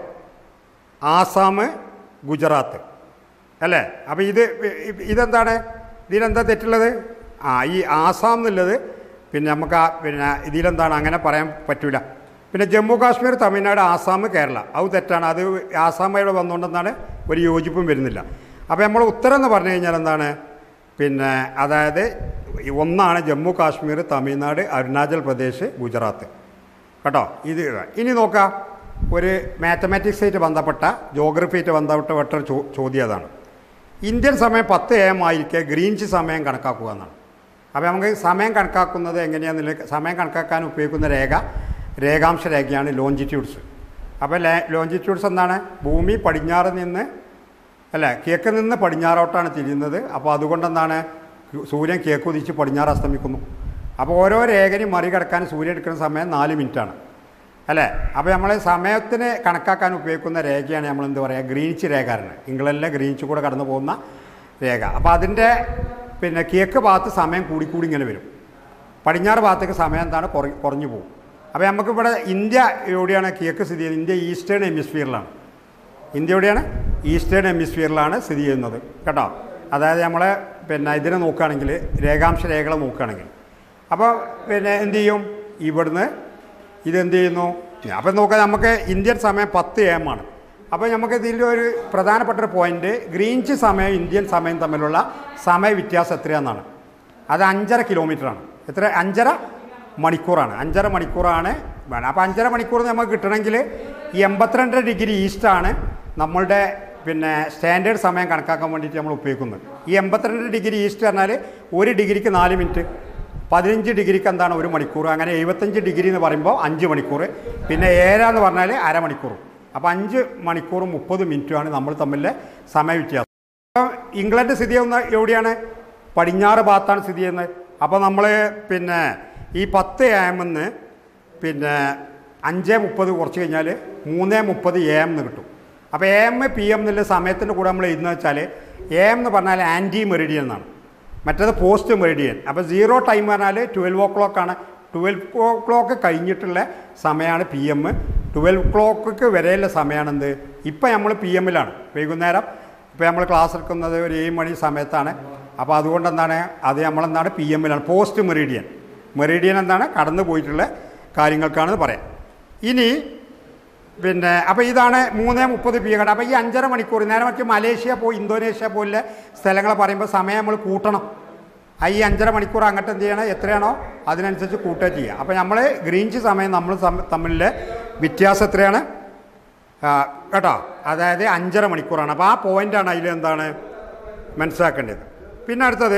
ആസാം ഗുജറാത്ത് അല്ലേ അപ്പോൾ ഇത് ഇ- ഇതെന്താണ് ഇതിലെന്താ തെറ്റുള്ളത് ആ ഈ ആസാം എന്നുള്ളത് പിന്നെ നമുക്ക് ആ പിന്നെ ഇതിലെന്താണ് അങ്ങനെ പറയാൻ പറ്റൂല പിന്നെ ജമ്മു കാശ്മീർ തമിഴ്നാട് ആസാം കേരള അത് തെറ്റാണ് അത് ആസാമായിട്ട് വന്നുകൊണ്ടെന്നാണ് ഒരു യോജിപ്പും വരുന്നില്ല അപ്പോൾ നമ്മൾ ഉത്തരം എന്ന് പറഞ്ഞു കഴിഞ്ഞാൽ എന്താണ് പിന്നെ അതായത് ഈ ഒന്നാണ് ജമ്മു കാശ്മീർ തമിഴ്നാട് അരുണാചൽ പ്രദേശ് ഗുജറാത്ത് കേട്ടോ ഇത് ഇനി നോക്കാം ഒരു മാത്തമാറ്റിക്സ് ആയിട്ട് ബന്ധപ്പെട്ട ജോഗ്രഫി ആയിട്ട് ബന്ധപ്പെട്ട ഒരു ചോ ചോദ്യം അതാണ് ഇന്ത്യൻ സമയം പത്ത് എ എം ആയിരിക്കെ ഗ്രീൻസ് സമയം കണക്കാക്കുക എന്നാണ് അപ്പോൾ നമുക്ക് സമയം കണക്കാക്കുന്നത് എങ്ങനെയാണെന്നുള്ള സമയം കണക്കാക്കാൻ ഉപയോഗിക്കുന്ന രേഖ രേഖാംശ രേഖയാണ് ലോഞ്ചിറ്റ്യൂഡ്സ് അപ്പോൾ ലേ ലോഞ്ചിറ്റ്യൂഡ്സ് എന്താണ് ഭൂമി പടിഞ്ഞാറ് നിന്ന് അല്ല കിഴക്ക് നിന്ന് പടിഞ്ഞാറോട്ടാണ് തിരിയുന്നത് അപ്പോൾ അതുകൊണ്ട് എന്താണ് സൂര്യൻ കിഴക്ക് ഉദിച്ച് പടിഞ്ഞാറ് അസ്തമിക്കുന്നു അപ്പോൾ ഓരോ രേഖയും മറികടക്കാൻ സൂര്യൻ എടുക്കുന്ന സമയം നാല് മിനിറ്റാണ് അല്ലേ അപ്പോൾ നമ്മൾ സമയത്തിന് കണക്കാക്കാൻ ഉപയോഗിക്കുന്ന രേഖയാണ് നമ്മൾ എന്ത് പറയുക ഗ്രീനിച്ച് രേഖാരന് ഇംഗ്ലണ്ടിലെ ഗ്രീനിച്ച് കൂടെ കടന്നു പോകുന്ന രേഖ അപ്പോൾ അതിൻ്റെ പിന്നെ കിഴക്ക് ഭാഗത്ത് സമയം കൂടിക്കൂടി ഇങ്ങനെ വരും പടിഞ്ഞാറ് ഭാഗത്തേക്ക് സമയം എന്താണ് കുറ കുറഞ്ഞു പോകും അപ്പോൾ നമുക്കിവിടെ ഇന്ത്യ എവിടെയാണ് കിഴക്ക് സ്ഥിതി ചെയ്യുന്നത് ഇന്ത്യ ഈസ്റ്റേൺ ഹെമിസ്ഫിയറിലാണ് ഇന്ത്യ എവിടെയാണ് ഈസ്റ്റേൺ ഹെമിസ്ഫിയറിലാണ് സ്ഥിതി ചെയ്യുന്നത് കേട്ടോ അതായത് നമ്മൾ പിന്നെ ഇതിനെ നോക്കുകയാണെങ്കിൽ രേഖാംശ രേഖകളെ നോക്കുകയാണെങ്കിൽ അപ്പോൾ പിന്നെ എന്ത് ചെയ്യും ഇവിടുന്ന് ഇതെന്ത് ചെയ്യുന്നു അപ്പം നോക്കാം നമുക്ക് ഇന്ത്യൻ സമയം പത്ത് എ എം ആണ് അപ്പോൾ നമുക്ക് ഇതിൻ്റെ ഒരു പ്രധാനപ്പെട്ട ഒരു പോയിന്റ് ഗ്രീൻച്ച് സമയം ഇന്ത്യൻ സമയം തമ്മിലുള്ള സമയ വ്യത്യാസം എത്രയാണെന്നാണ് അത് അഞ്ചര കിലോമീറ്ററാണ് എത്ര അഞ്ചര മണിക്കൂറാണ് അഞ്ചര മണിക്കൂറാണ് വേണം അപ്പോൾ അഞ്ചര മണിക്കൂർ നമുക്ക് കിട്ടണമെങ്കിൽ ഈ എൺപത്തിരണ്ട് ഡിഗ്രി ഈസ്റ്റാണ് നമ്മളുടെ പിന്നെ സ്റ്റാൻഡേർഡ് സമയം കണക്കാക്കാൻ വേണ്ടിയിട്ട് നമ്മൾ ഉപയോഗിക്കുന്നത് ഈ എൺപത്തിരണ്ട് ഡിഗ്രി ഈസ്റ്റ് പറഞ്ഞാൽ ഒരു ഡിഗ്രിക്ക് നാല് മിനിറ്റ് പതിനഞ്ച് ഡിഗ്രിക്ക് എന്താണ് ഒരു മണിക്കൂർ അങ്ങനെ എഴുപത്തഞ്ച് ഡിഗ്രി എന്ന് പറയുമ്പോൾ അഞ്ച് മണിക്കൂർ പിന്നെ ഏഴര എന്ന് പറഞ്ഞാൽ അരമണിക്കൂർ അപ്പോൾ അഞ്ച് മണിക്കൂറും മുപ്പത് മിനിറ്റുമാണ് നമ്മൾ തമ്മിലെ സമയ വ്യത്യാസം അപ്പോൾ ഇംഗ്ലണ്ട് സ്ഥിതി ചെയ്യുന്ന എവിടെയാണ് പടിഞ്ഞാറ് ഭാഗത്താണ് സ്ഥിതി ചെയ്യുന്നത് അപ്പോൾ നമ്മൾ പിന്നെ ഈ പത്ത് എ എമ്മിന്ന് പിന്നെ അഞ്ച് മുപ്പത് കുറച്ച് കഴിഞ്ഞാൽ മൂന്ന് മുപ്പത് എ എം എന്ന് കിട്ടും അപ്പോൾ എ എം പി എം എന്നുള്ള സമയത്തിൻ്റെ കൂടെ നമ്മൾ എഴുതുന്നത് വെച്ചാൽ എ എം എന്ന് പറഞ്ഞാൽ ആൻറ്റി മെറിഡിയൻ എന്നാണ് മറ്റേത് പോസ്റ്റ് മെറിഡിയൻ അപ്പോൾ സീറോ ടൈം പറഞ്ഞാൽ ട്വൽവ് ഓ ക്ലോക്കാണ് ട്വൽവ് ഓ ക്ലോക്ക് കഴിഞ്ഞിട്ടുള്ള സമയമാണ് പി എം ട്വൽവ് ക്ലോക്ക് വരെയുള്ള സമയമാണ് എന്ത് ഇപ്പം നമ്മൾ പി എമ്മിലാണ് വൈകുന്നേരം ഇപ്പോൾ നമ്മൾ ക്ലാസ് എടുക്കുന്നത് ഒരു ഏഴ് മണി സമയത്താണ് അപ്പോൾ അതുകൊണ്ട് എന്താണ് അത് നമ്മളെന്താണ് പി എമ്മിലാണ് പോസ്റ്റ് മെറിഡിയൻ മെറിഡിയൻ എന്താണ് കടന്നു പോയിട്ടുള്ള കാര്യങ്ങൾക്കാണെന്ന് പറയാം ഇനി പിന്നെ അപ്പോൾ ഇതാണ് മൂന്ന് മുപ്പത് പി എം അപ്പോൾ ഈ അഞ്ചര മണിക്കൂർ നേരെ മറിച്ച് മലേഷ്യ പോയി ഇന്തോനേഷ്യ പോലുള്ള സ്ഥലങ്ങൾ പറയുമ്പോൾ സമയം നമ്മൾ കൂട്ടണം ആ ഈ അഞ്ചര മണിക്കൂർ അങ്ങോട്ട് എന്ത് ചെയ്യണം എത്രയാണോ അതിനനുസരിച്ച് കൂട്ടുക ചെയ്യുക അപ്പോൾ നമ്മൾ ഗ്രീൻസ് സമയം നമ്മൾ തമ്മ- തമ്മിലെ വ്യത്യാസം എത്രയാണ് ആ, കേട്ടോ അതായത് അഞ്ചര മണിക്കൂറാണ് അപ്പോൾ ആ പോയിൻ്റാണ് അതിൽ എന്താണ് മനസ്സിലാക്കേണ്ടത് പിന്നെ അടുത്തത്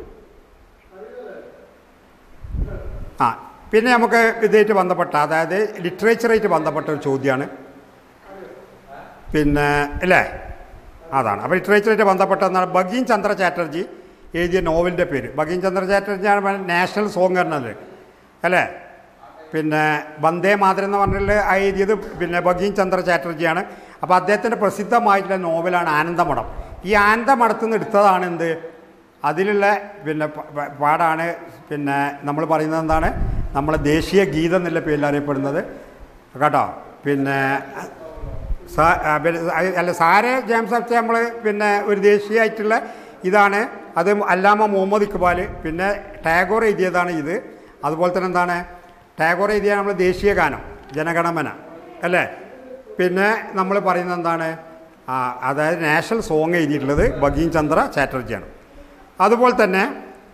ആ പിന്നെ നമുക്ക് ഇതായിട്ട് ബന്ധപ്പെട്ട അതായത് ലിറ്ററേച്ചറായിട്ട് ബന്ധപ്പെട്ട ഒരു ചോദ്യമാണ് പിന്നെ അല്ലേ അതാണ് അപ്പോൾ ലിറ്ററേച്ചറായിട്ട് ബന്ധപ്പെട്ട എന്താണ് ബഗീൻ ചന്ദ്ര ചാറ്റർജി എഴുതിയ നോവലിൻ്റെ പേര് ബഗീൻ ചന്ദ്ര ചാറ്റർജിയാണ് നാഷണൽ സോങ് പറഞ്ഞത് അല്ലേ പിന്നെ വന്ദേ മാതരം എന്ന് പറഞ്ഞിട്ട് ആ എഴുതിയത് പിന്നെ ബഗീൻ ചന്ദ്ര ചാറ്റർജിയാണ് അപ്പോൾ അദ്ദേഹത്തിൻ്റെ പ്രസിദ്ധമായിട്ടുള്ള നോവലാണ് ആനന്ദമഠം ഈ ആനന്ദമഠത്തിൽ നിന്ന് എടുത്തതാണ് എന്ത് അതിലുള്ള പിന്നെ പ- പ- പാടാണ് പിന്നെ നമ്മൾ പറയുന്നത് എന്താണ് നമ്മളെ ദേശീയ ഗീതം എന്നുള്ള പേരിൽ അറിയപ്പെടുന്നത് കേട്ടോ പിന്നെ സാ- ആ, പിന്നെ സ- അല്ല സാരെ ജെയിംസ് അബ്സെ നമ്മൾ പിന്നെ ഒരു ദേശീയമായിട്ടുള്ള ഇതാണ് അത് അല്ലാമ മുഹമ്മദ് ഇക്ബാൽ പിന്നെ ടാഗോർ എഴുതിയതാണ് ഇത് അതുപോലെ തന്നെ എന്താണ് ടാഗോർ എഴുതിയ നമ്മൾ ദേശീയ ഗാനം ജനഗണമന അല്ലേ പിന്നെ നമ്മൾ പറയുന്നത് എന്താണ് ആ, അതായത് നാഷണൽ സോങ് എഴുതിയിട്ടുള്ളത് ബഗീൻ ചന്ദ്ര ചാറ്റർജിയാണ് അതുപോലെ തന്നെ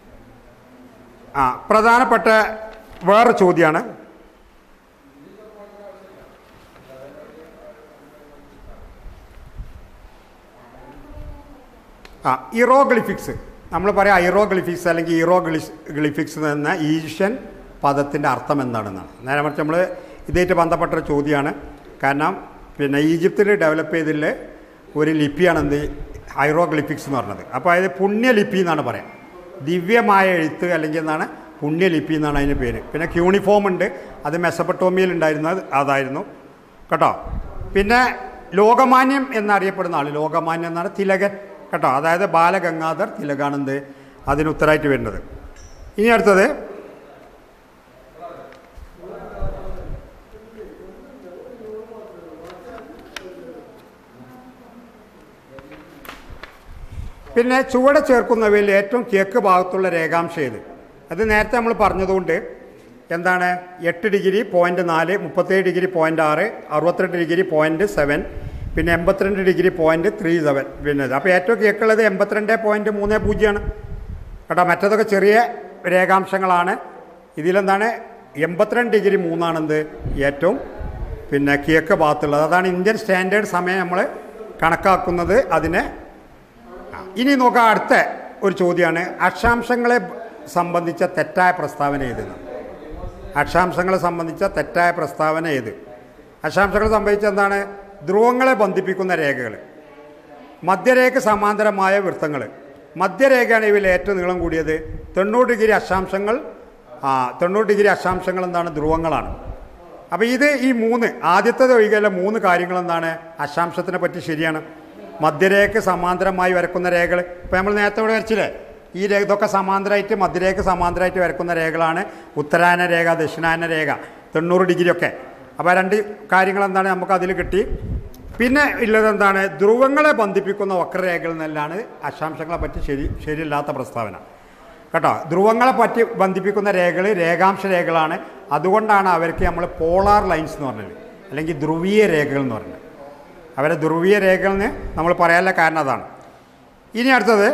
ആ പ്രധാനപ്പെട്ട വേറെ ചോദ്യമാണ് ആ ഇറോഗ്ലിഫിക്സ് നമ്മൾ പറയാം ഐറോഗ്ലിഫിക്സ് അല്ലെങ്കിൽ ഇറോഗ്ലിസ് ഗ്ലിഫിക്സ് എന്ന ഈഷ്യൻ പദത്തിൻ്റെ അർത്ഥം എന്താണെന്നാണ് നേരെ മറിച്ച് നമ്മൾ ഇതായിട്ട് ബന്ധപ്പെട്ട ഒരു ചോദ്യമാണ് കാരണം പിന്നെ ഈജിപ്തിൽ ഡെവലപ്പ് ചെയ്തിട്ടുള്ള ഒരു ലിപിയാണ് എന്ത് ഹൈറോഗ്ലിഫിക്സ് എന്ന് പറഞ്ഞത് അപ്പോൾ അതായത് പുണ്യലിപി എന്നാണ് പറയാം ദിവ്യമായ എഴുത്ത് അല്ലെങ്കിൽ എന്താണ് പുണ്യലിപി എന്നാണ് അതിന് പേര് പിന്നെ ക്യൂണിഫോം ഉണ്ട് അത് മെസ്സപ്പട്ടോമിയയിൽ ഉണ്ടായിരുന്നത് അതായിരുന്നു കേട്ടോ പിന്നെ ലോകമാന്യം എന്നറിയപ്പെടുന്ന ആൾ ലോകമാന്യം എന്നാണ് തിലകൻ കേട്ടോ അതായത് ബാലഗംഗാധർ തിലകാണെന്ത് അതിന് ഉത്തരമായിട്ട് വരുന്നത് ഇനി അടുത്തത് പിന്നെ ചുവടെ ചേർക്കുന്നവയിൽ ഏറ്റവും കിഴക്ക് ഭാഗത്തുള്ള രേഖാംശം ഏത് അത് നേരത്തെ നമ്മൾ പറഞ്ഞതുകൊണ്ട് എന്താണ് എട്ട് ഡിഗ്രി പോയിൻറ്റ് നാല് മുപ്പത്തേഴ് ഡിഗ്രി പോയിൻറ്റ് ആറ് അറുപത്തിരണ്ട് ഡിഗ്രി പോയിൻറ്റ് സെവൻ പിന്നെ എൺപത്തിരണ്ട് ഡിഗ്രി പോയിൻറ്റ് ത്രീ സെവൻ പിന്നെ ഇത്. അപ്പോൾ ഏറ്റവും കിഴക്കുള്ളത് എൺപത്തിരണ്ട് പോയിൻറ്റ് മൂന്ന് പൂജ്യമാണ് കേട്ടോ മറ്റതൊക്കെ ചെറിയ രേഖാംശങ്ങളാണ് ഇതിലെന്താണ് എൺപത്തിരണ്ട് ഡിഗ്രി മൂന്നാണെന്ത് ഏറ്റവും പിന്നെ കിഴക്ക് ഭാഗത്തുള്ളത് അതാണ് ഇന്ത്യൻ സ്റ്റാൻഡേർഡ് സമയം നമ്മൾ കണക്കാക്കുന്നത് അതിനെ ആ, ഇനി നോക്കാം അടുത്ത ഒരു ചോദ്യമാണ് അക്ഷാംശങ്ങളെ സംബന്ധിച്ച തെറ്റായ പ്രസ്താവന ഏതെന്ന് അക്ഷാംശങ്ങളെ സംബന്ധിച്ച തെറ്റായ പ്രസ്താവന ഏത് അക്ഷാംശങ്ങളെ സംബന്ധിച്ച എന്താണ് ധ്രുവങ്ങളെ ബന്ധിപ്പിക്കുന്ന രേഖകൾ മധ്യരേഖ സമാന്തരമായ വൃത്തങ്ങൾ മധ്യരേഖയാണ് ഇവയിൽ ഏറ്റവും നീളം കൂടിയത് തൊണ്ണൂറ് ഡിഗ്രി അക്ഷാംശങ്ങൾ ആ തൊണ്ണൂറ് ഡിഗ്രി അക്ഷാംശങ്ങൾ എന്താണ് ധ്രുവങ്ങളാണ് അപ്പോൾ ഇത് ഈ മൂന്ന് ആദ്യത്തേത് ഒഴികെയുള്ള മൂന്ന് കാര്യങ്ങൾ എന്താണ് അക്ഷാംശത്തിനെ പറ്റി ശരിയാണ് മധ്യരേഖ സമാന്തരമായി വരക്കുന്ന രേഖകൾ ഇപ്പോൾ നമ്മൾ നേരത്തെ ഇവിടെ വരച്ചില്ലേ ഈ രേഖ ഇതൊക്കെ സമാന്തരമായിട്ട് മധ്യരേഖ സമാന്തരമായിട്ട് വരക്കുന്ന രേഖകളാണ് ഉത്തരായന രേഖ ദക്ഷിണായന രേഖ തൊണ്ണൂറ് ഡിഗ്രി ഒക്കെ അപ്പോൾ ആ രണ്ട് കാര്യങ്ങൾ എന്താണ് നമുക്ക് അതിൽ കിട്ടി പിന്നെ ഉള്ളത് എന്താണ് ധ്രുവങ്ങളെ ബന്ധിപ്പിക്കുന്ന വക്രരേഖകൾ എന്നെല്ലാണ് അക്ഷാംശങ്ങളെ പറ്റി ശരി ശരിയല്ലാത്ത പ്രസ്താവന കേട്ടോ ധ്രുവങ്ങളെ പറ്റി ബന്ധിപ്പിക്കുന്ന രേഖകൾ രേഖാംശ രേഖകളാണ് അതുകൊണ്ടാണ് അവർക്ക് നമ്മൾ പോളാർ ലൈൻസ് എന്ന് പറഞ്ഞത് അല്ലെങ്കിൽ ധ്രുവീയ രേഖകൾ എന്ന് പറഞ്ഞത് അവരെ ധ്രുവീയ രേഖകളെന്ന് നമ്മൾ പറയാനുള്ള കാരണം അതാണ് ഇനി അടുത്തത്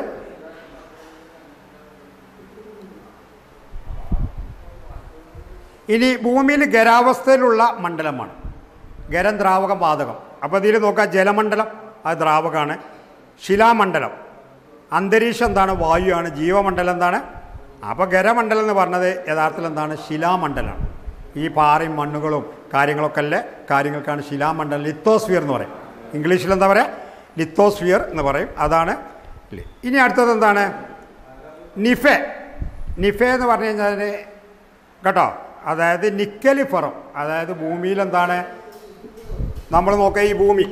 ഇനി ഭൂമിയിൽ ഖരാവസ്ഥയിലുള്ള മണ്ഡലമാണ് ഖരം ദ്രാവകം വാതകം അപ്പോൾ ഇതിൽ നോക്കാം ജലമണ്ഡലം അത് ദ്രാവകമാണ് ശിലാമണ്ഡലം അന്തരീക്ഷം എന്താണ് വായുവാണ് ജീവമണ്ഡലം എന്താണ് അപ്പോൾ ഖരമണ്ഡലം എന്ന് പറഞ്ഞത് യഥാർത്ഥത്തിൽ എന്താണ് ശിലാമണ്ഡലമാണ് ഈ പാറയും മണ്ണുകളും കാര്യങ്ങളൊക്കെ അല്ലേ കാര്യങ്ങൾക്കാണ് ശിലാമണ്ഡലം ലിത്തോസ്ഫിയർ എന്ന് പറയും ഇംഗ്ലീഷിൽ എന്താ പറയുക ലിത്തോസ്ഫിയർ എന്ന് പറയും അതാണ് ലി- ഇനി അടുത്തത് എന്താണ് നിഫെ നിഫെ എന്ന് പറഞ്ഞു കഴിഞ്ഞാൽ കേട്ടോ അതായത് നിക്കലിഫറം അതായത് ഭൂമിയിൽ എന്താണ് നമ്മൾ നോക്കുക ഈ ഭൂമി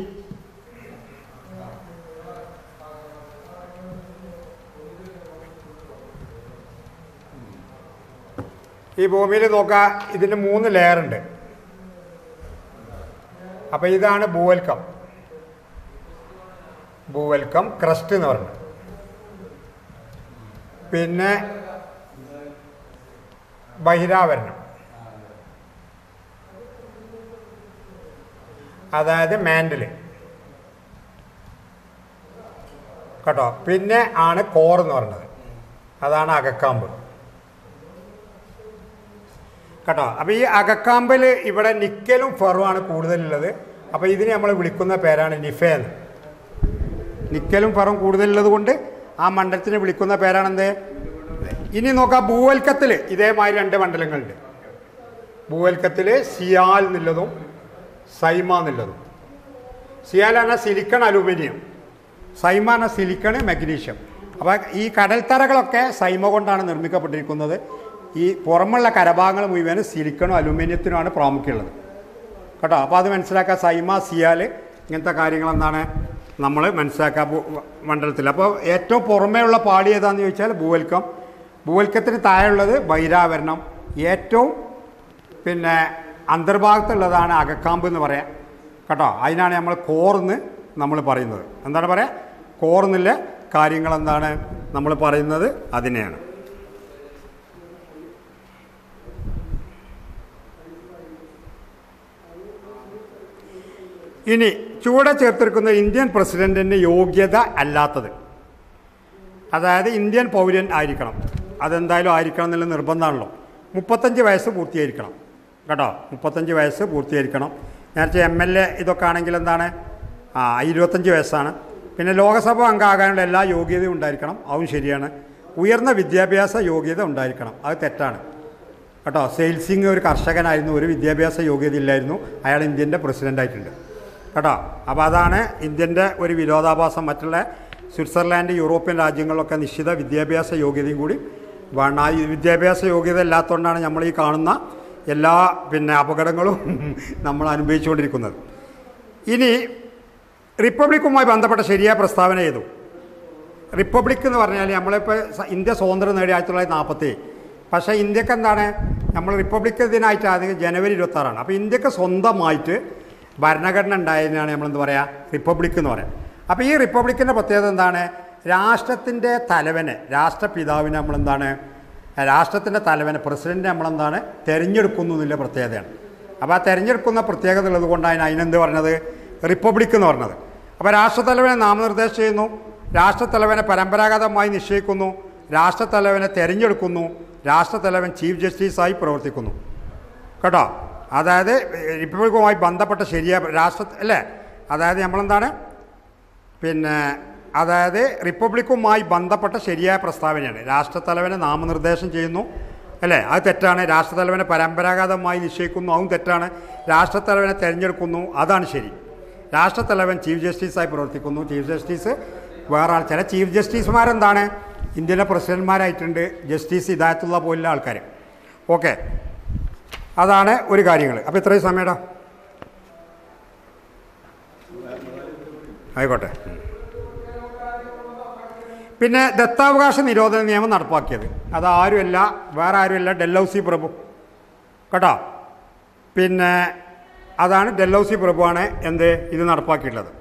ഈ ഭൂമിയിൽ നോക്കുക ഇതിന് മൂന്ന് ലെയർ ഉണ്ട് അപ്പോൾ ഇതാണ് ഭൂവൽക്കം ഭൂവൽക്കം ക്രസ്റ്റ് എന്ന് പറയുന്നത് പിന്നെ ബഹിരാവരണം അതായത് മാൻഡിൽ കേട്ടോ പിന്നെ ആണ് കോർ എന്ന് പറയുന്നത് അതാണ് അകക്കാമ്പ് കേട്ടോ അപ്പോൾ ഈ അകക്കാമ്പിൽ ഇവിടെ നിക്കലും ഫെറുമാണ് കൂടുതലുള്ളത് അപ്പോൾ ഇതിനെ നമ്മൾ വിളിക്കുന്ന പേരാണ് നിഫ എന്ന് നിക്കലും ഫെറും കൂടുതലുള്ളത് കൊണ്ട് ആ മണ്ഡലത്തിനെ വിളിക്കുന്ന പേരാണെന്ത് ഇനി നോക്കാം ഭൂവൽക്കത്തിൽ ഇതേമാതിരി രണ്ട് മണ്ഡലങ്ങളുണ്ട് ഭൂവൽക്കത്തിൽ സിയാൽ എന്നുള്ളതും സൈമ എന്നുള്ളതും സിയാൽ പറഞ്ഞാൽ സിലിക്കൺ അലൂമിനിയം സൈമ പറഞ്ഞാൽ സിലിക്കൺ മഗ്നീഷ്യം അപ്പോൾ ഈ കടൽത്തറകളൊക്കെ സൈമ കൊണ്ടാണ് നിർമ്മിക്കപ്പെട്ടിരിക്കുന്നത് ഈ പുറമുള്ള കരഭാഗങ്ങൾ മുഴുവൻ സിലിക്കണും അലൂമിനിയത്തിനുമാണ് പ്രാമുഖ്യമുള്ളത് കേട്ടോ അപ്പോൾ അത് മനസ്സിലാക്കുക സൈമ സിയാൽ ഇങ്ങനത്തെ കാര്യങ്ങൾ എന്താണ് നമ്മൾ മനസ്സിലാക്കുക ഭൂ- മണ്ഡലത്തിൽ അപ്പോൾ ഏറ്റവും പുറമേ ഉള്ള പാളി ഏതാണെന്ന് ചോദിച്ചാൽ ഭൂവൽക്കം ഭൂവൽക്കത്തിന് താഴെയുള്ളത് ബൈരാവരണം ഏറ്റവും പിന്നെ അന്തർഭാഗത്തുള്ളതാണ് അകക്കാമ്പ് എന്ന് പറയാം കേട്ടോ അതിനാണ് നമ്മൾ കോർന്ന് നമ്മൾ പറയുന്നത് എന്താണ് പറയുക കോർന്നില്ല കാര്യങ്ങൾ എന്താണ് നമ്മൾ പറയുന്നത് അതിനെയാണ് ഇനി ചുവടെ ചേർത്തിരിക്കുന്ന ഇന്ത്യൻ പ്രസിഡന്റിന് യോഗ്യത അല്ലാത്തത് അതായത് ഇന്ത്യൻ പൗരൻ ആയിരിക്കണം അതെന്തായാലും ആയിരിക്കണം എന്നുള്ള നിർബന്ധമാണല്ലോ മുപ്പത്തഞ്ച് വയസ്സ് പൂർത്തീകരിക്കണം കേട്ടോ മുപ്പത്തഞ്ച് വയസ്സ് പൂർത്തീകരിക്കണം നേരത്തെ എം എൽ എ ഇതൊക്കെ ആണെങ്കിൽ എന്താണ് ആ ഇരുപത്തഞ്ച് വയസ്സാണ് പിന്നെ ലോകസഭ അംഗമാകാനുള്ള എല്ലാ യോഗ്യതയും ഉണ്ടായിരിക്കണം അതും ശരിയാണ് ഉയർന്ന വിദ്യാഭ്യാസ യോഗ്യത ഉണ്ടായിരിക്കണം അത് തെറ്റാണ് കേട്ടോ സെയിൽസിങ് ഒരു കർഷകനായിരുന്നു ഒരു വിദ്യാഭ്യാസ യോഗ്യത ഇല്ലായിരുന്നു അയാൾ ഇന്ത്യൻ്റെ പ്രസിഡൻ്റായിട്ടുണ്ട് കേട്ടോ അപ്പോൾ അതാണ് ഇന്ത്യൻ്റെ ഒരു വിരോധാഭാസം മറ്റുള്ള സ്വിറ്റ്സർലാൻഡ് യൂറോപ്യൻ രാജ്യങ്ങളിലൊക്കെ നിശ്ചിത വിദ്യാഭ്യാസ യോഗ്യതയും കൂടി വേണം ആ ഈ വിദ്യാഭ്യാസ യോഗ്യത ഇല്ലാത്തതുകൊണ്ടാണ് നമ്മൾ ഈ കാണുന്ന എല്ലാ പിന്നെ അപകടങ്ങളും നമ്മൾ അനുഭവിച്ചുകൊണ്ടിരിക്കുന്നത് ഇനി റിപ്പബ്ലിക്കുമായി ബന്ധപ്പെട്ട ശരിയായ പ്രസ്താവന ചെയ്തു റിപ്പബ്ലിക് എന്ന് പറഞ്ഞാൽ നമ്മളിപ്പോൾ സ- ഇന്ത്യ സ്വാതന്ത്ര്യം നേടി ആയിരത്തി തൊള്ളായിരത്തി നാൽപ്പത്തി പക്ഷേ ഇന്ത്യക്ക് എന്താണ് നമ്മൾ റിപ്പബ്ലിക് ദിനമായിട്ട് ആദ്യം ജനുവരി ഇരുപത്താറാണ് അപ്പോൾ ഇന്ത്യക്ക് സ്വന്തമായിട്ട് ഭരണഘടന ഉണ്ടായതിനാണ് നമ്മളെന്ത് പറയുക റിപ്പബ്ലിക് എന്ന് പറയാം അപ്പോൾ ഈ റിപ്പബ്ലിക്കിൻ്റെ പ്രത്യേകത എന്താണ് രാഷ്ട്രത്തിൻ്റെ തലവനെ രാഷ്ട്രപിതാവിനെ നമ്മളെന്താണ് രാഷ്ട്രത്തിൻ്റെ തലവനെ പ്രസിഡന്റ് നമ്മളെന്താണ് തിരഞ്ഞെടുക്കുന്നു എന്നുള്ള പ്രത്യേകതയാണ് അപ്പോൾ ആ തിരഞ്ഞെടുക്കുന്ന പ്രത്യേകത ഉള്ളത് കൊണ്ടാണ് അതിനെന്ത് പറഞ്ഞത് റിപ്പബ്ലിക് എന്ന് പറഞ്ഞത് അപ്പോൾ രാഷ്ട്രത്തലവനെ നാമനിർദ്ദേശം ചെയ്യുന്നു രാഷ്ട്രത്തലവനെ പരമ്പരാഗതമായി നിശ്ചയിക്കുന്നു രാഷ്ട്രത്തലവനെ തിരഞ്ഞെടുക്കുന്നു രാഷ്ട്രത്തലവൻ ചീഫ് ജസ്റ്റിസായി പ്രവർത്തിക്കുന്നു കേട്ടോ അതായത് റിപ്പബ്ലിക്കുമായി ബന്ധപ്പെട്ട ശരിയായ രാഷ്ട്ര അല്ലേ അതായത് നമ്മളെന്താണ് പിന്നെ അതായത് റിപ്പബ്ലിക്കുമായി ബന്ധപ്പെട്ട ശരിയായ പ്രസ്താവനയാണ് രാഷ്ട്രത്തലവനെ നാമനിർദ്ദേശം ചെയ്യുന്നു അല്ലേ അത് തെറ്റാണ് രാഷ്ട്രത്തലവനെ പരമ്പരാഗതമായി നിശ്ചയിക്കുന്നു അതും തെറ്റാണ് രാഷ്ട്രത്തലവനെ തിരഞ്ഞെടുക്കുന്നു അതാണ് ശരി രാഷ്ട്രത്തലവൻ ചീഫ് ജസ്റ്റിസായി പ്രവർത്തിക്കുന്നു ചീഫ് ജസ്റ്റിസ് വേറെ ആൾ ചില ചീഫ് ജസ്റ്റിസുമാരെന്താണ് ഇന്ത്യയിലെ പ്രസിഡന്റ്മാരായിട്ടുണ്ട് ജസ്റ്റിസ് ഹിദായത്തുള്ള പോലുള്ള ആൾക്കാർ ഓക്കെ അതാണ് ഒരു കാര്യങ്ങൾ അപ്പോൾ ഇത്രയും സമയടാ ആയിക്കോട്ടെ ഉം. പിന്നെ ദത്താവകാശ നിരോധന നിയമം നടപ്പാക്കിയത് അത് ആരുമല്ല വേറെ ആരുമല്ല ഡെല്ലൌസി പ്രഭു കേട്ടോ പിന്നെ അതാണ് ഡെല്ലൌസി പ്രഭുവാണ് എന്ത് ഇത് നടപ്പാക്കിയിട്ടുള്ളത്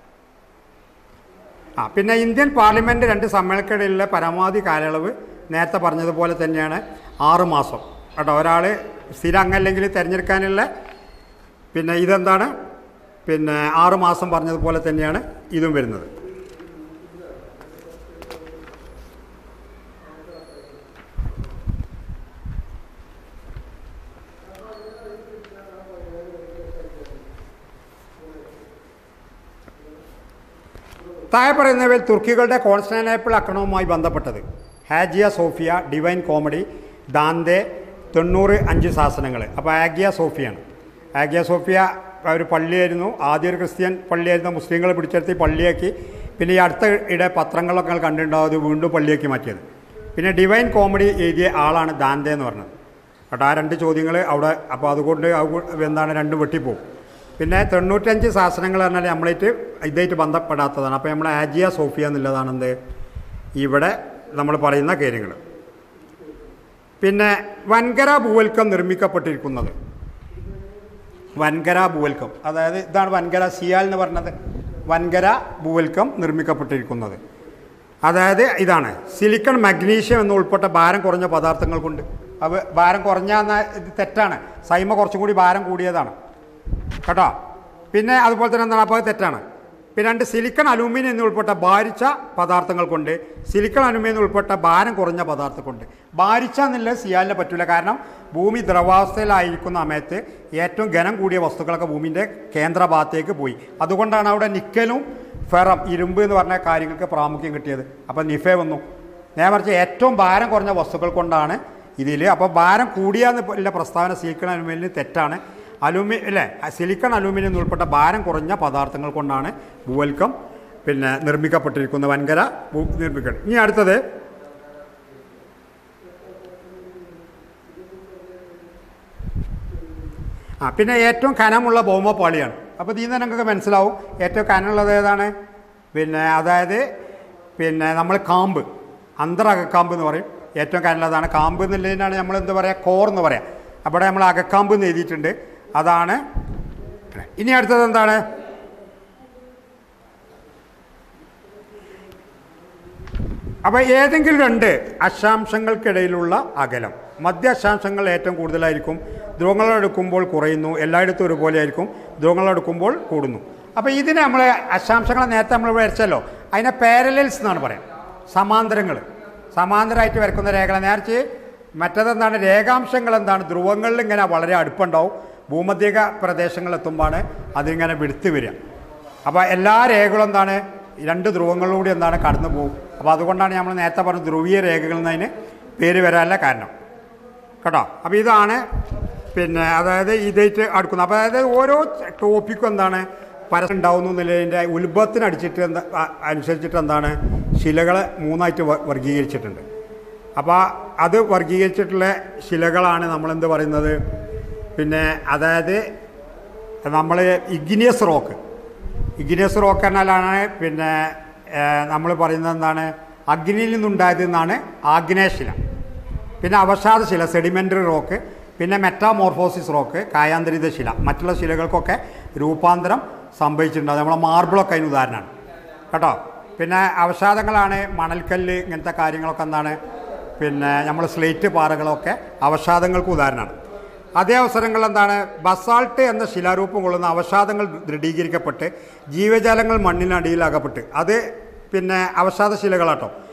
ആ പിന്നെ ഇന്ത്യൻ പാർലമെൻറ്റ് രണ്ട് സമ്മേളനത്തിനിടയിലുള്ള പരമാവധി കാലയളവ് നേരത്തെ പറഞ്ഞതുപോലെ തന്നെയാണ് ആറ് മാസം കേട്ടോ ഒരാൾ സ്ഥിരം അംഗമല്ലെങ്കിൽ തിരഞ്ഞെടുക്കാനുള്ള പിന്നെ ഇതെന്താണ് പിന്നെ ആറ് മാസം പറഞ്ഞതുപോലെ തന്നെയാണ് ഇതും വരുന്നത് താഴെ പറയുന്നവയിൽ തുർക്കികളുടെ കോൺസ്റ്റാന്റിനോപ്പിൾ ആക്രമണവുമായി ബന്ധപ്പെട്ടത് Hagia Sophia Divine Comedy Dante തൊണ്ണൂറ് അഞ്ച് ശാസനങ്ങൾ അപ്പോൾ ആഗ്യ സോഫിയാണ് ആഗ്യ സോഫിയ ഒരു പള്ളിയായിരുന്നു ആദ്യം ഒരു ക്രിസ്ത്യൻ പള്ളിയായിരുന്നു മുസ്ലിങ്ങളെ പിടിച്ചെടുത്ത് ഈ പള്ളിയാക്കി പിന്നെ ഈ അടുത്ത ഇടെ പത്രങ്ങളൊക്കെ നിങ്ങൾ കണ്ടിട്ടുണ്ടാവും അത് വീണ്ടും പള്ളിയാക്കി മാറ്റിയത് പിന്നെ ഡിവൈൻ കോമഡി എഴുതിയ ആളാണ് ദാന്തെ എന്ന് പറഞ്ഞത് കേട്ടോ ആ രണ്ട് ചോദ്യങ്ങൾ അവിടെ അപ്പോൾ അതുകൊണ്ട് അത് എന്താണ് രണ്ട് വെട്ടിപ്പോവും പിന്നെ തൊണ്ണൂറ്റഞ്ച് ശാസനങ്ങൾ പറഞ്ഞാൽ നമ്മളായിട്ട് ഇതായിട്ട് ബന്ധപ്പെടാത്തതാണ് അപ്പോൾ നമ്മൾ ആജിയ സോഫിയ എന്നുള്ളതാണ് എന്ത് ഇവിടെ നമ്മൾ പറയുന്ന കാര്യങ്ങൾ പിന്നെ വൻകര ഭൂവൽക്കം നിർമ്മിക്കപ്പെട്ടിരിക്കുന്നത് വൻകര ഭൂവൽക്കം അതായത് ഇതാണ് വൻകര സിയാൽ എന്ന് പറഞ്ഞത് വൻകര ഭൂവൽക്കം നിർമ്മിക്കപ്പെട്ടിരിക്കുന്നത് അതായത് ഇതാണ് സിലിക്കൺ മഗ്നീഷ്യം എന്ന് ഉൾപ്പെട്ട ഭാരം കുറഞ്ഞ പദാർത്ഥങ്ങൾ കൊണ്ട് അവ ഭാരം കുറഞ്ഞ എന്ന ഇത് തെറ്റാണ് സൈമ കുറച്ചും കൂടി ഭാരം കൂടിയതാണ് കേട്ടോ പിന്നെ അതുപോലെ തന്നെ എന്താണ് അപ്പോൾ അത് തെറ്റാണ് പിന്നെ രണ്ട് സിലിക്കൺ അലൂമിനിയം എന്ന് ഉൾപ്പെട്ട ഭാരിച്ച പദാർത്ഥങ്ങൾ കൊണ്ട് സിലിക്കൺ അലൂമിനിയം എന്ന് ഉൾപ്പെട്ട ഭാരം കുറഞ്ഞ പദാർത്ഥം കൊണ്ട് ഭാരിച്ച എന്നുള്ളത് സിയാലിനെ പറ്റില്ല കാരണം ഭൂമി ദ്രവാവസ്ഥയിലായിരിക്കുന്ന സമയത്ത് ഏറ്റവും ഘനം കൂടിയ വസ്തുക്കളൊക്കെ ഭൂമിൻ്റെ കേന്ദ്രഭാഗത്തേക്ക് പോയി അതുകൊണ്ടാണ് അവിടെ നിക്കലും ഫെറം ഇരുമ്പ് എന്ന് പറഞ്ഞ കാര്യങ്ങൾക്ക് പ്രാമുഖ്യം കിട്ടിയത് അപ്പോൾ നിഫെ വന്നു നേരെ മറിച്ച് ഏറ്റവും ഭാരം കുറഞ്ഞ വസ്തുക്കൾ കൊണ്ടാണ് ഇതിൽ അപ്പോൾ ഭാരം കൂടിയാന്ന് ഉള്ള പ്രസ്താവന സിലിക്കൺ അലുമിനിയം തെറ്റാണ് അലൂമി അല്ലേ സിലിക്കൺ അലൂമിനിയം എന്ന് ഉൾപ്പെട്ട ഭാരം കുറഞ്ഞ പദാർത്ഥങ്ങൾ കൊണ്ടാണ് ഭൂവൽക്കം പിന്നെ നിർമ്മിക്കപ്പെട്ടിരിക്കുന്ന വൻകര ഭൂ നിർമ്മിക്കണം ഇനി അടുത്തത് ആ പിന്നെ ഏറ്റവും കനമുള്ള ഭൗമപാളിയാണ് അപ്പോൾ ഇതിൽ നിന്ന് നിങ്ങൾക്ക് മനസ്സിലാവും ഏറ്റവും കനമുള്ളത് ഏതാണ് പിന്നെ അതായത് പിന്നെ നമ്മൾ കാമ്പ് അന്തറകക്കാമ്പ് എന്ന് പറയും ഏറ്റവും കനമുള്ളതാണ് കാമ്പ് എന്നുള്ളതിനാണ് നമ്മൾ എന്താ പറയുക കോർ എന്ന് പറയാം അവിടെ നമ്മൾ അകക്കാമ്പ് എന്ന് എഴുതിയിട്ടുണ്ട് അതാണ് ഇനി അടുത്തത് എന്താണ് അപ്പോൾ ഏതെങ്കിലും രണ്ട് അക്ഷാംശങ്ങൾക്കിടയിലുള്ള അകലം മധ്യ അക്ഷാംശങ്ങൾ ഏറ്റവും കൂടുതലായിരിക്കും ധ്രുവങ്ങളെടുക്കുമ്പോൾ കുറയുന്നു എല്ലായിടത്തും ഒരുപോലെ ആയിരിക്കും ധ്രുവങ്ങളെടുക്കുമ്പോൾ കൂടുന്നു അപ്പോൾ ഇതിനെ നമ്മൾ അക്ഷാംശങ്ങളെ നേരത്തെ നമ്മൾ വരച്ചല്ലോ അതിനെ പാരലൽസ് എന്നാണ് പറയാം സമാന്തരങ്ങൾ സമാന്തരമായിട്ട് വരക്കുന്ന രേഖകളെ നേരത്തെ മറ്റതെന്താണ് രേഖാംശങ്ങൾ എന്താണ് ധ്രുവങ്ങളിൽ ഇങ്ങനെ വളരെ അടുപ്പുണ്ടാവും ഭൂമധ്യക പ്രദേശങ്ങളെത്തുമ്പോഴാണ് അതിങ്ങനെ വിടുത്ത് വരിക അപ്പോൾ എല്ലാ രേഖകളും എന്താണ് രണ്ട് ധ്രുവങ്ങളിലൂടെ എന്താണ് കടന്നു പോകും അപ്പോൾ അതുകൊണ്ടാണ് നമ്മൾ നേരത്തെ പറഞ്ഞ ധ്രുവീയ രേഖകൾ എന്നതിന് പേര് വരാനുള്ള കാരണം കേട്ടോ അപ്പോൾ ഇതാണ് പിന്നെ അതായത് ഇതായിട്ട് അടുക്കുന്നത് അപ്പോൾ അതായത് ഓരോ ടോപ്പിക്കും എന്താണ് പരസ്യം ഉണ്ടാവുന്നു എന്നുള്ളതിൻ്റെ ഉത്ഭവത്തിനടിച്ചിട്ട് എന്താ അ- അനുസരിച്ചിട്ട് എന്താണ് ശിലകളെ മൂന്നായിട്ട് വ- വർഗീകരിച്ചിട്ടുണ്ട് അപ്പോൾ അത് വർഗീകരിച്ചിട്ടുള്ള ശിലകളാണ് നമ്മളെന്ത് പറയുന്നത് പിന്നെ അതായത് നമ്മൾ ഇഗ്നിയസ് റോക്ക് ഇഗ്നിയസ് റോക്ക് എന്നാലാണ് പിന്നെ നമ്മൾ പറയുന്നത് എന്താണ് അഗ്നിയിൽ നിന്നുണ്ടായത് എന്നാണ് ആഗ്നേയശില പിന്നെ അവസാദ ശില സെഡിമെൻ്ററി റോക്ക് പിന്നെ മെറ്റാമോർഫോസിസ് റോക്ക് കായാന്തരിത ശില മറ്റുള്ള ശിലകൾക്കൊക്കെ രൂപാന്തരം സംഭവിച്ചിട്ടുണ്ട് അത് നമ്മളെ മാർബിളൊക്കെ അതിന് ഉദാഹരണമാണ് കേട്ടോ പിന്നെ അവസാദങ്ങളാണ് മണൽക്കല്ല് ഇങ്ങനത്തെ കാര്യങ്ങളൊക്കെ എന്താണ് പിന്നെ നമ്മൾ സ്ലേറ്റ് പാറകളൊക്കെ അവസാദങ്ങൾക്ക് ഉദാഹരണമാണ് അതേ അവസരങ്ങളിൽ എന്താണ് ബസാൾട്ട് എന്ന ശിലാരൂപം കൊള്ളുന്ന അവസാദങ്ങൾ ദൃഢീകരിക്കപ്പെട്ട് ജീവജാലങ്ങൾ മണ്ണിനടിയിൽ അകപ്പെട്ട് അത് പിന്നെ അവസാദ ശിലകളാട്ടോ